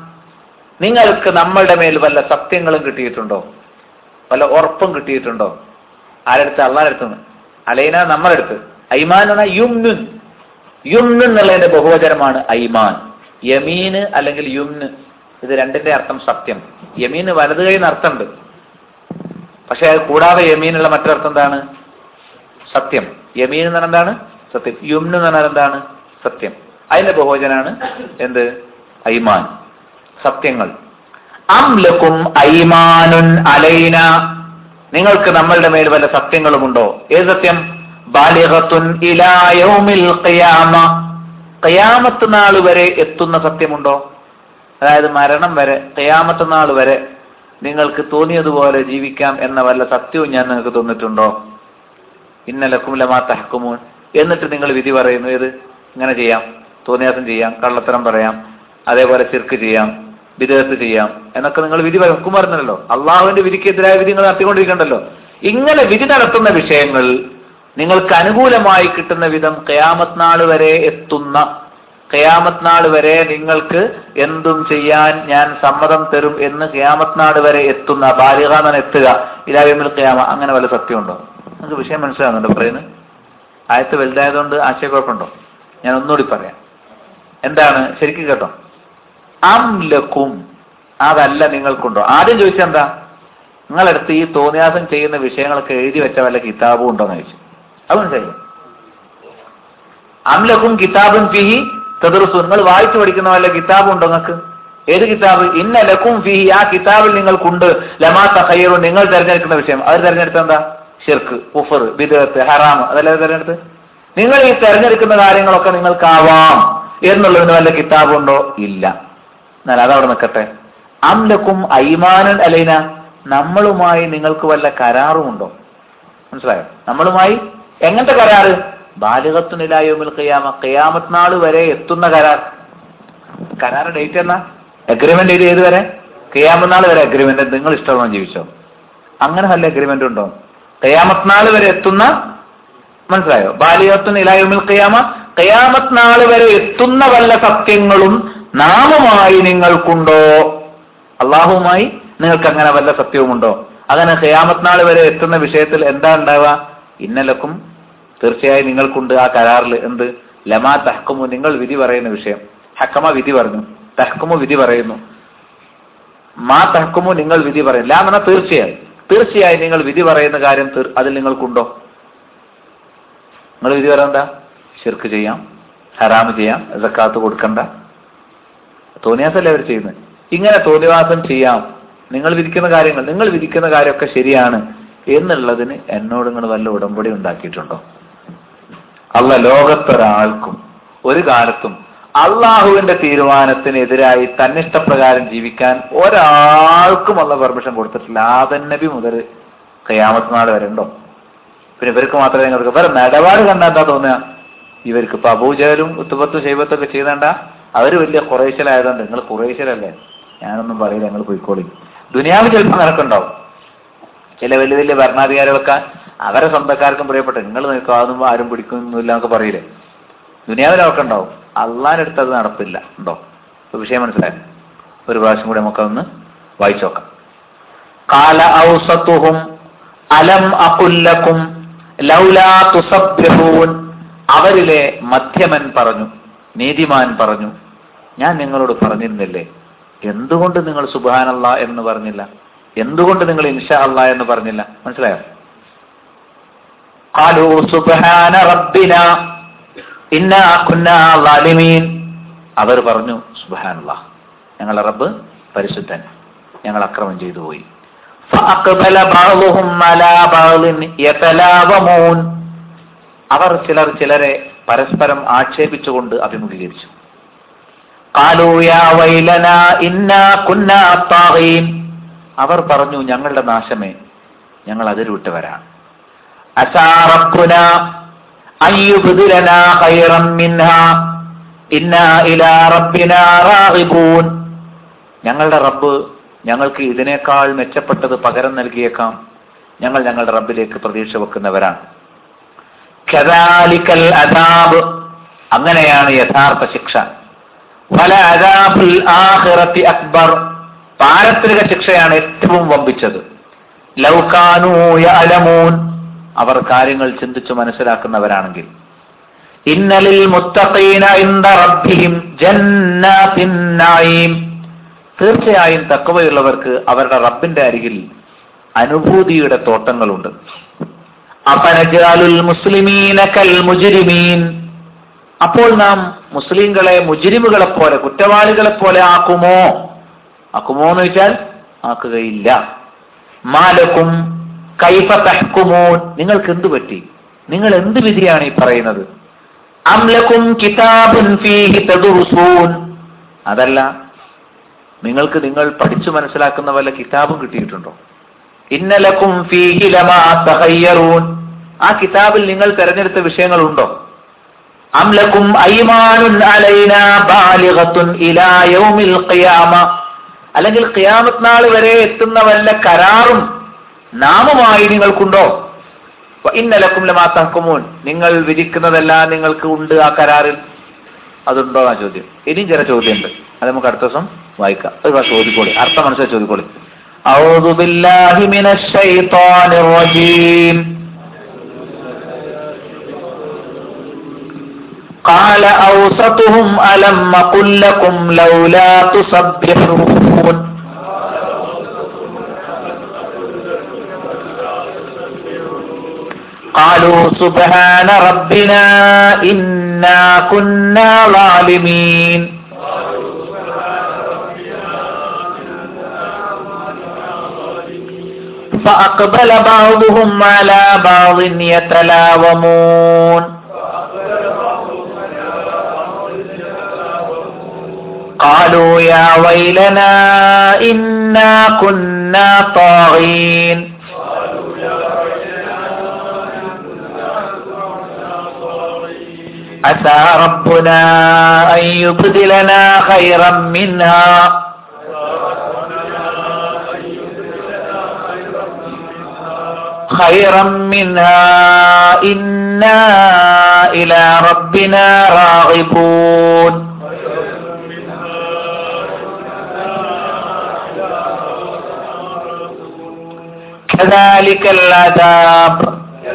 നിങ്ങൾക്ക് നമ്മളുടെ മേൽ വല്ല സത്യങ്ങളും കിട്ടിയിട്ടുണ്ടോ വല്ല ഉറപ്പും കിട്ടിയിട്ടുണ്ടോ ആരെടുത്ത് അള്ളാഹ് അടുത്ത് അലൈന നമ്മുടെ അടുത്ത് ഐമാൻ എന്ന് പറഞ്ഞാൽ യുംനുൻ യുംനു എന്നുള്ളതിന്റെ ബഹുവചനമാണ് ഐമാൻ യമീന് അല്ലെങ്കിൽ യുംന് ഇത് രണ്ടിന്റെ അർത്ഥം സത്യം യമീന് വലത് കൈ അർത്ഥമുണ്ട് പക്ഷെ അത് കൂടാതെ യമീനുള്ള മറ്റൊരർത്ഥം എന്താണ് സത്യം യമീൻ എന്ന് പറഞ്ഞാൽ എന്താണ് സത്യം യുംനു എന്ന് പറഞ്ഞാൽ എന്താണ് സത്യം അതിന്റെ ബഹുവചനാണ് എന്ത് ഐമാൻ സത്യങ്ങൾ അംലക്കും ഐമാനുൻ അലൈന നിങ്ങൾക്ക് നമ്മളുടെ മേൽ വല്ല സത്യങ്ങളുമുണ്ടോ ഏത് സത്യം ബാലിഹത്തുൻ ഇലാ യൗമിൽ ഖിയാമ ഖിയാമത്ത് നാൾ വരെ എത്തുന്ന സത്യമുണ്ടോ അതായത് മരണം വരെ ഖിയാമത്ത് നാൾ വരെ നിങ്ങൾക്ക് തോന്നിയതുപോലെ ജീവിക്കാം എന്ന വല്ല സത്യവും ഞാൻ നിങ്ങൾക്ക് തോന്നിയിട്ടുണ്ടോ ഇന്നലക്കും ലമാ തഹക്കുമൂൻ എന്നിട്ട് നിങ്ങൾ വിധി പറയുന്നു ഏത് ഇങ്ങനെ ചെയ്യാം തോന്നിയാസം ചെയ്യാം കള്ളത്തരം പറയാം അതേപോലെ ചിർക്ക് ചെയ്യാം വിദേഹത്ത് ചെയ്യാം എന്നൊക്കെ നിങ്ങൾ വിധി പറയും ഹുക്കും പറഞ്ഞല്ലോ അള്ളാഹുവിന്റെ വിധിക്കെതിരായ വിധി നിങ്ങൾ നടത്തിക്കൊണ്ടിരിക്കണ്ടല്ലോ ഇങ്ങനെ വിധി നടത്തുന്ന വിഷയങ്ങൾ നിങ്ങൾക്ക് അനുകൂലമായി കിട്ടുന്ന വിധം കയാമത്ത് നാൾ വരെ എത്തുന്ന കയാമത്ത് നാൾ വരെ നിങ്ങൾക്ക് എന്തും ചെയ്യാൻ ഞാൻ സമ്മതം തരും എന്ന് കയാമത്ത് നാൾ വരെ എത്തുന്ന ബാലിക എന്നാണ് എത്തുക ഇലാവിമിൽ കയാമ അങ്ങനെ വല്ല സത്യമുണ്ടോ നിങ്ങൾക്ക് വിഷയം മനസ്സിലാകുന്നുണ്ടോ പറയുന്നത് ആയത്ത് വലുതായതുകൊണ്ട് ആശയക്കുഴപ്പമുണ്ടോ ഞാൻ ഒന്നുകൂടി പറയാം എന്താണ് ശരിക്കും കേട്ടോ അംലക്കും അതല്ല നിങ്ങൾക്കുണ്ടോ ആദ്യം ചോദിച്ചാൽ എന്താ നിങ്ങളടുത്ത് ഈ തോന്നിയാസം ചെയ്യുന്ന വിഷയങ്ങളൊക്കെ എഴുതി വെച്ച വല്ല കിതാബും ഉണ്ടോ എന്ന് ചോദിച്ചു അത് മനസ്സിലായില്ലേ അംലക്കും കിതാബും ഫിഹി തദർസു നിങ്ങൾ വായിച്ചു പഠിക്കുന്ന വല്ല കിതാബും ഉണ്ടോ നിങ്ങൾക്ക് ഏത് കിതാബ് ഇന്ന ലക്കും ഫിഹി ആ കിതാബിൽ നിങ്ങൾക്കുണ്ട് ലമാ തഹയ്യറു നിങ്ങൾ തിരഞ്ഞെടുക്കുന്ന വിഷയം അത് തിരഞ്ഞെടുത്ത എന്താ ഷിർക്ക് കുഫർ ബിദത്ത് ഹറാം അതല്ലേ തിരഞ്ഞെടുത്ത് നിങ്ങൾ ഈ തിരഞ്ഞെടുക്കുന്ന കാര്യങ്ങളൊക്കെ നിങ്ങൾക്കാവാം എന്നുള്ളതിന് വല്ല കിതാബുണ്ടോ ഇല്ല എന്നാൽ അതവിടെ നിൽക്കട്ടെ അംലക്കും ഐമാനൻ അലൈന നമ്മളുമായി നിങ്ങൾക്ക് വല്ല കരാറുമുണ്ടോ മനസ്സിലായോ നമ്മളുമായി എങ്ങനത്തെ കരാറ് ബാലികത്തുനിലായോമിൽ കയ്യാമ കയ്യാമത്ത് നാൾ വരെ എത്തുന്ന കരാർ കരാർ ഡേറ്റ് എന്നാ അഗ്രിമെന്റ് ചെയ്ത് ഏത് വരെ കയ്യാമത്ത് നാൾ വരെ അഗ്രിമെന്റ് നിങ്ങൾ ഇഷ്ടമാണോ ജീവിച്ചോ അങ്ങനെ വല്ല അഗ്രിമെന്റ് ഉണ്ടോ കയ്യാമത്ത് നാൾ വരെ എത്തുന്ന മനസ്സിലായോ ബാലികത്തുൻ ഇലായുമിൽ കയ്യാമ കയ്യാമത്ത് നാൾ വരെ എത്തുന്ന വല്ല സത്യങ്ങളും നാമുമായി നിങ്ങൾക്കുണ്ടോ അള്ളാഹുമായി നിങ്ങൾക്ക് അങ്ങനെ വല്ല സത്യവുമുണ്ടോ അങ്ങനെ ഖിയാമത്ത് നാൾ വരെ എത്തുന്ന വിഷയത്തിൽ എന്താ ഉണ്ടാവുക ഇന്നലക്കും തീർച്ചയായും നിങ്ങൾക്കുണ്ട് ആ കരാറിൽ എന്ത് ലമാ തഹക്കുമു നിങ്ങൾ വിധി പറയുന്ന വിഷയം ഹക്കമ വിധി പറഞ്ഞു തഹക്കുമു വിധി പറയുന്നു മാ തഹക്കുമു നിങ്ങൾ വിധി പറയും ലാ എന്ന് പറഞ്ഞാൽ തീർച്ചയായും തീർച്ചയായും നിങ്ങൾ വിധി പറയുന്ന കാര്യം തീർ- അതിൽ നിങ്ങൾക്കുണ്ടോ നിങ്ങൾ വിധി പറയുന്നത് എന്താ ഷിർക്ക് ചെയ്യാം ഹറാമ് ചെയ്യാം സക്കാത്ത് കൊടുക്കണ്ട തോന്നിയാസല്ലേ അവർ ചെയ്യുന്നത് ഇങ്ങനെ തോന്നിവാസം ചെയ്യാം നിങ്ങൾ വിധിക്കുന്ന കാര്യങ്ങൾ നിങ്ങൾ വിധിക്കുന്ന കാര്യമൊക്കെ ശരിയാണ് എന്നുള്ളതിന് എന്നോട് നിങ്ങൾ വല്ല ഉടമ്പടി ഉണ്ടാക്കിയിട്ടുണ്ടോ അല്ല ലോകത്തൊരാൾക്കും ഒരു കാലത്തും അള്ളാഹുവിന്റെ തീരുമാനത്തിനെതിരായി തന്നിഷ്ടപ്രകാരം ജീവിക്കാൻ ഒരാൾക്കും അള്ള പെർമിഷൻ കൊടുത്തിട്ടില്ല ആദൻ നബി മുതൽ കയ്യാമത്ത് നാൾ വരെ ഉണ്ടോ പിന്നെ ഇവർക്ക് മാത്രമേ നിങ്ങൾക്ക് വേറെ നിലപാട് കണ്ടാ എന്താ തോന്നുക ഇവർക്ക് ഇപ്പൊ അബൂജലും ഉത്തുപത്തും ശൈബത്തും ഒക്കെ ചെയ്തണ്ട അവര് വലിയ കുറേശ്ശലായതുകൊണ്ട് നിങ്ങൾ കുറേശ്ശലല്ലേ ഞാനൊന്നും പറയില്ല നിങ്ങൾ പോയിക്കോളി ദുനിയാവ് ചിലപ്പോൾ നിനക്കുണ്ടാവും ചില വലിയ വലിയ ഭരണാധികാരികളൊക്കെ അവരെ സ്വന്തക്കാർക്കും പ്രിയപ്പെട്ട നിങ്ങൾ നിൽക്കുക അതൊന്നും ആരും പിടിക്കുന്നില്ല എന്നൊക്കെ പറയില്ലേ ദുനിയാവിലൊക്കെ ഉണ്ടാവും അള്ളാന്റെ അടുത്ത് അത് നടപ്പില്ല ഉണ്ടോ ഇപ്പൊ വിഷയം മനസ്സിലായി ഒരു പ്രാവശ്യം കൂടി നമുക്കതൊന്ന് വായിച്ചു നോക്കാം കാല ഔസത്തുഹും അലം അകുല്ലക്കും ലൗലാ തുസബ്ബിഹൂൻ അവരിലെ മധ്യമൻ പറഞ്ഞു നീതിമാൻ പറഞ്ഞു ഞാൻ നിങ്ങളോട് പറഞ്ഞിരുന്നില്ലേ എന്തുകൊണ്ട് നിങ്ങൾ സുബാനല്ല എന്ന് പറഞ്ഞില്ല എന്തുകൊണ്ട് നിങ്ങൾ ഇൻഷാ അല്ല എന്ന് പറഞ്ഞില്ല മനസ്സിലായോ ഖാലു സുബ്ഹാന റബ്ബിന ഇന്നാ കുന്നാ ളാലിമീൻ അവർ പറഞ്ഞു സുബ്ഹാനല്ലാ ഞങ്ങളുടെ റബ്ബ് പരിശുദ്ധൻ ഞങ്ങൾ അക്രമം ചെയ്തു പോയി فأقبل بعضهم على بعض يتلاومون അവർ ചിലർ ചിലരെ പരസ്പരം ആക്ഷേപിച്ചുകൊണ്ട് അഭിമുഖീകരിച്ചു قالوا يا ويلنا إنا كنا طاغين അവർ പറഞ്ഞു ഞങ്ങളുടെ നാശമേ ഞങ്ങൾ അതിരുവിട്ടവരാണ് അസാ റബ്ബുന അൻ യുബ്ദിലനാ ഖൈറൻ മിൻഹാ ഇന്നാ ഇലാ റബ്ബിനാ റാഗിബൂൻ ഞങ്ങളുടെ റബ്ബ് ഞങ്ങൾക്ക് ഇതിനേക്കാൾ മെച്ചപ്പെട്ടത് പകരം നൽകിയേക്കാം ഞങ്ങൾ ഞങ്ങളുടെ റബ്ബിലേക്ക് പ്രതീക്ഷ വെക്കുന്നവരാണ് കദാലിക്കൽ അദാബ് അങ്ങനെയാണ് യഥാർത്ഥ ശിക്ഷ വല അദാബുൽ ആഖിറത്തി അക്ബർ പാരത്രിക ശിക്ഷയാണ് ഏറ്റവും വമ്പിച്ചത് ലൗകാനു യഅലമൂൻ അവർ കാര്യങ്ങൾ ചിന്തിച്ചു മനസ്സിലാക്കുന്നവരാണെങ്കിൽ ഇന്നലിൽ മുത്തഖീന ഇന്ദ റബ്ബിഹിം ജന്നാത്തിൻ നഈം തീർച്ചയായും തക്കവയുള്ളവർക്ക് അവരുടെ റബ്ബിന്റെ അരികിൽ അനുഭൂതിയുടെ തോട്ടങ്ങളുണ്ട് അപനജാലുൽ മുസ്ലിമീന കൽ മുജ്രിമീൻ അപ്പോൾ നാം മുസ്ലിങ്ങളെ മുജ്രിമുകളെ പോലെ കുറ്റവാളികളെ പോലെ ആക്കുമോ ആക്കുമോ എന്ന് വെച്ചാൽ ആക്കുകയില്ല മാലക്കും കൈഫ തഹ്കുമോ നിങ്ങൾക്ക് എന്തു പറ്റി നിങ്ങൾ എന്ത് വിധിയാണ് ഈ പറയുന്നത് അംലക്കും കിതാബുൻ ഫീഹി തദുറുസൂൻ അതല്ല നിങ്ങൾക്ക് നിങ്ങൾ പഠിച്ചു മനസ്സിലാക്കുന്ന വല്ല കിതാബും കിട്ടിയിട്ടുണ്ടോ ഇന്നലക്കും ഫീഹി ലമാ തഖയ്യറൂൻ ആ കിതാബിൽ നിങ്ങൾ തെരഞ്ഞെടുത്ത വിഷയങ്ങളുണ്ടോ അംലക്കും ഐമാനുൻ അലൈന ബാലിഗത്തുൻ ഇലാ യൗമിൽ ഖിയാമ അല്ലെങ്കിൽ ഖിയാമത്ത് നാൾ വരെ എത്തുന്ന വല്ല കരാറും നാമമായി നിങ്ങൾക്കുണ്ടോ വ ഇന്നലക്കും ലമാ തഹ്കുമൂൻ നിങ്ങൾ വിധിക്കുന്നതെല്ലാം നിങ്ങൾക്ക് ഉണ്ട് ആ കരാറിൽ അതുണ്ടോ ആ ചോദ്യം ഇനിയും ചില ചോദ്യമുണ്ട് അത് നമുക്ക് അടുത്ത ദിവസം വായിക്കാം ഒരു പ്രാവശ്യം ചോദിക്കോളി അർത്ഥം മനസ്സിലായി ചോദിക്കോളി أعوذ بالله من الشيطان الرجيم قال أوسطهم ألم قل لكم لولا تسبحون قالوا سبحان ربنا إنا كنا ظالمين فأقبل بعضهم على بعض يتلاومون قالوا يا ويلنا إنا كنا طاغين عسى ربنا أن يبدلنا خيرا منها خيرا منها إنا إلى ربنا راغبون كذلك العذاب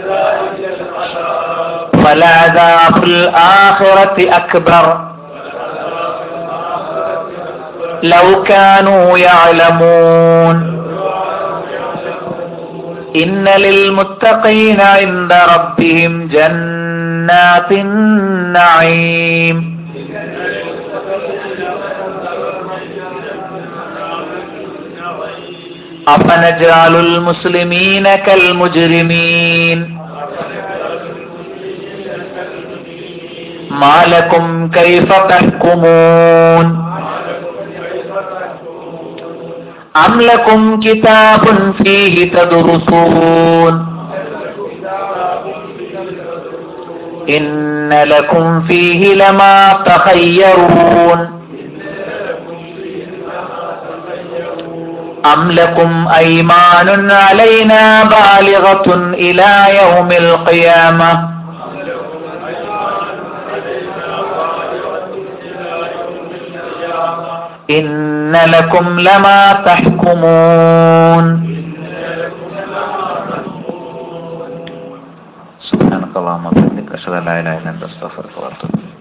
فالعذاب الآخرة أكبر لو كانوا يعلمون إن للمتقين عند ربهم جنات النعيم أفنجعل المسلمين كالمجرمين ما لكم كيف تحكمون أم لكم كتاب فيه تدرسون إن لكم فيه لما تخيرون أم لكم أيمان علينا بالغة إلى يوم القيامة إن لكم لما تحكمون سبحانك اللهم وبحمدك أشهد أن لا إله إلا أنت أستغفرك وأتوب إليك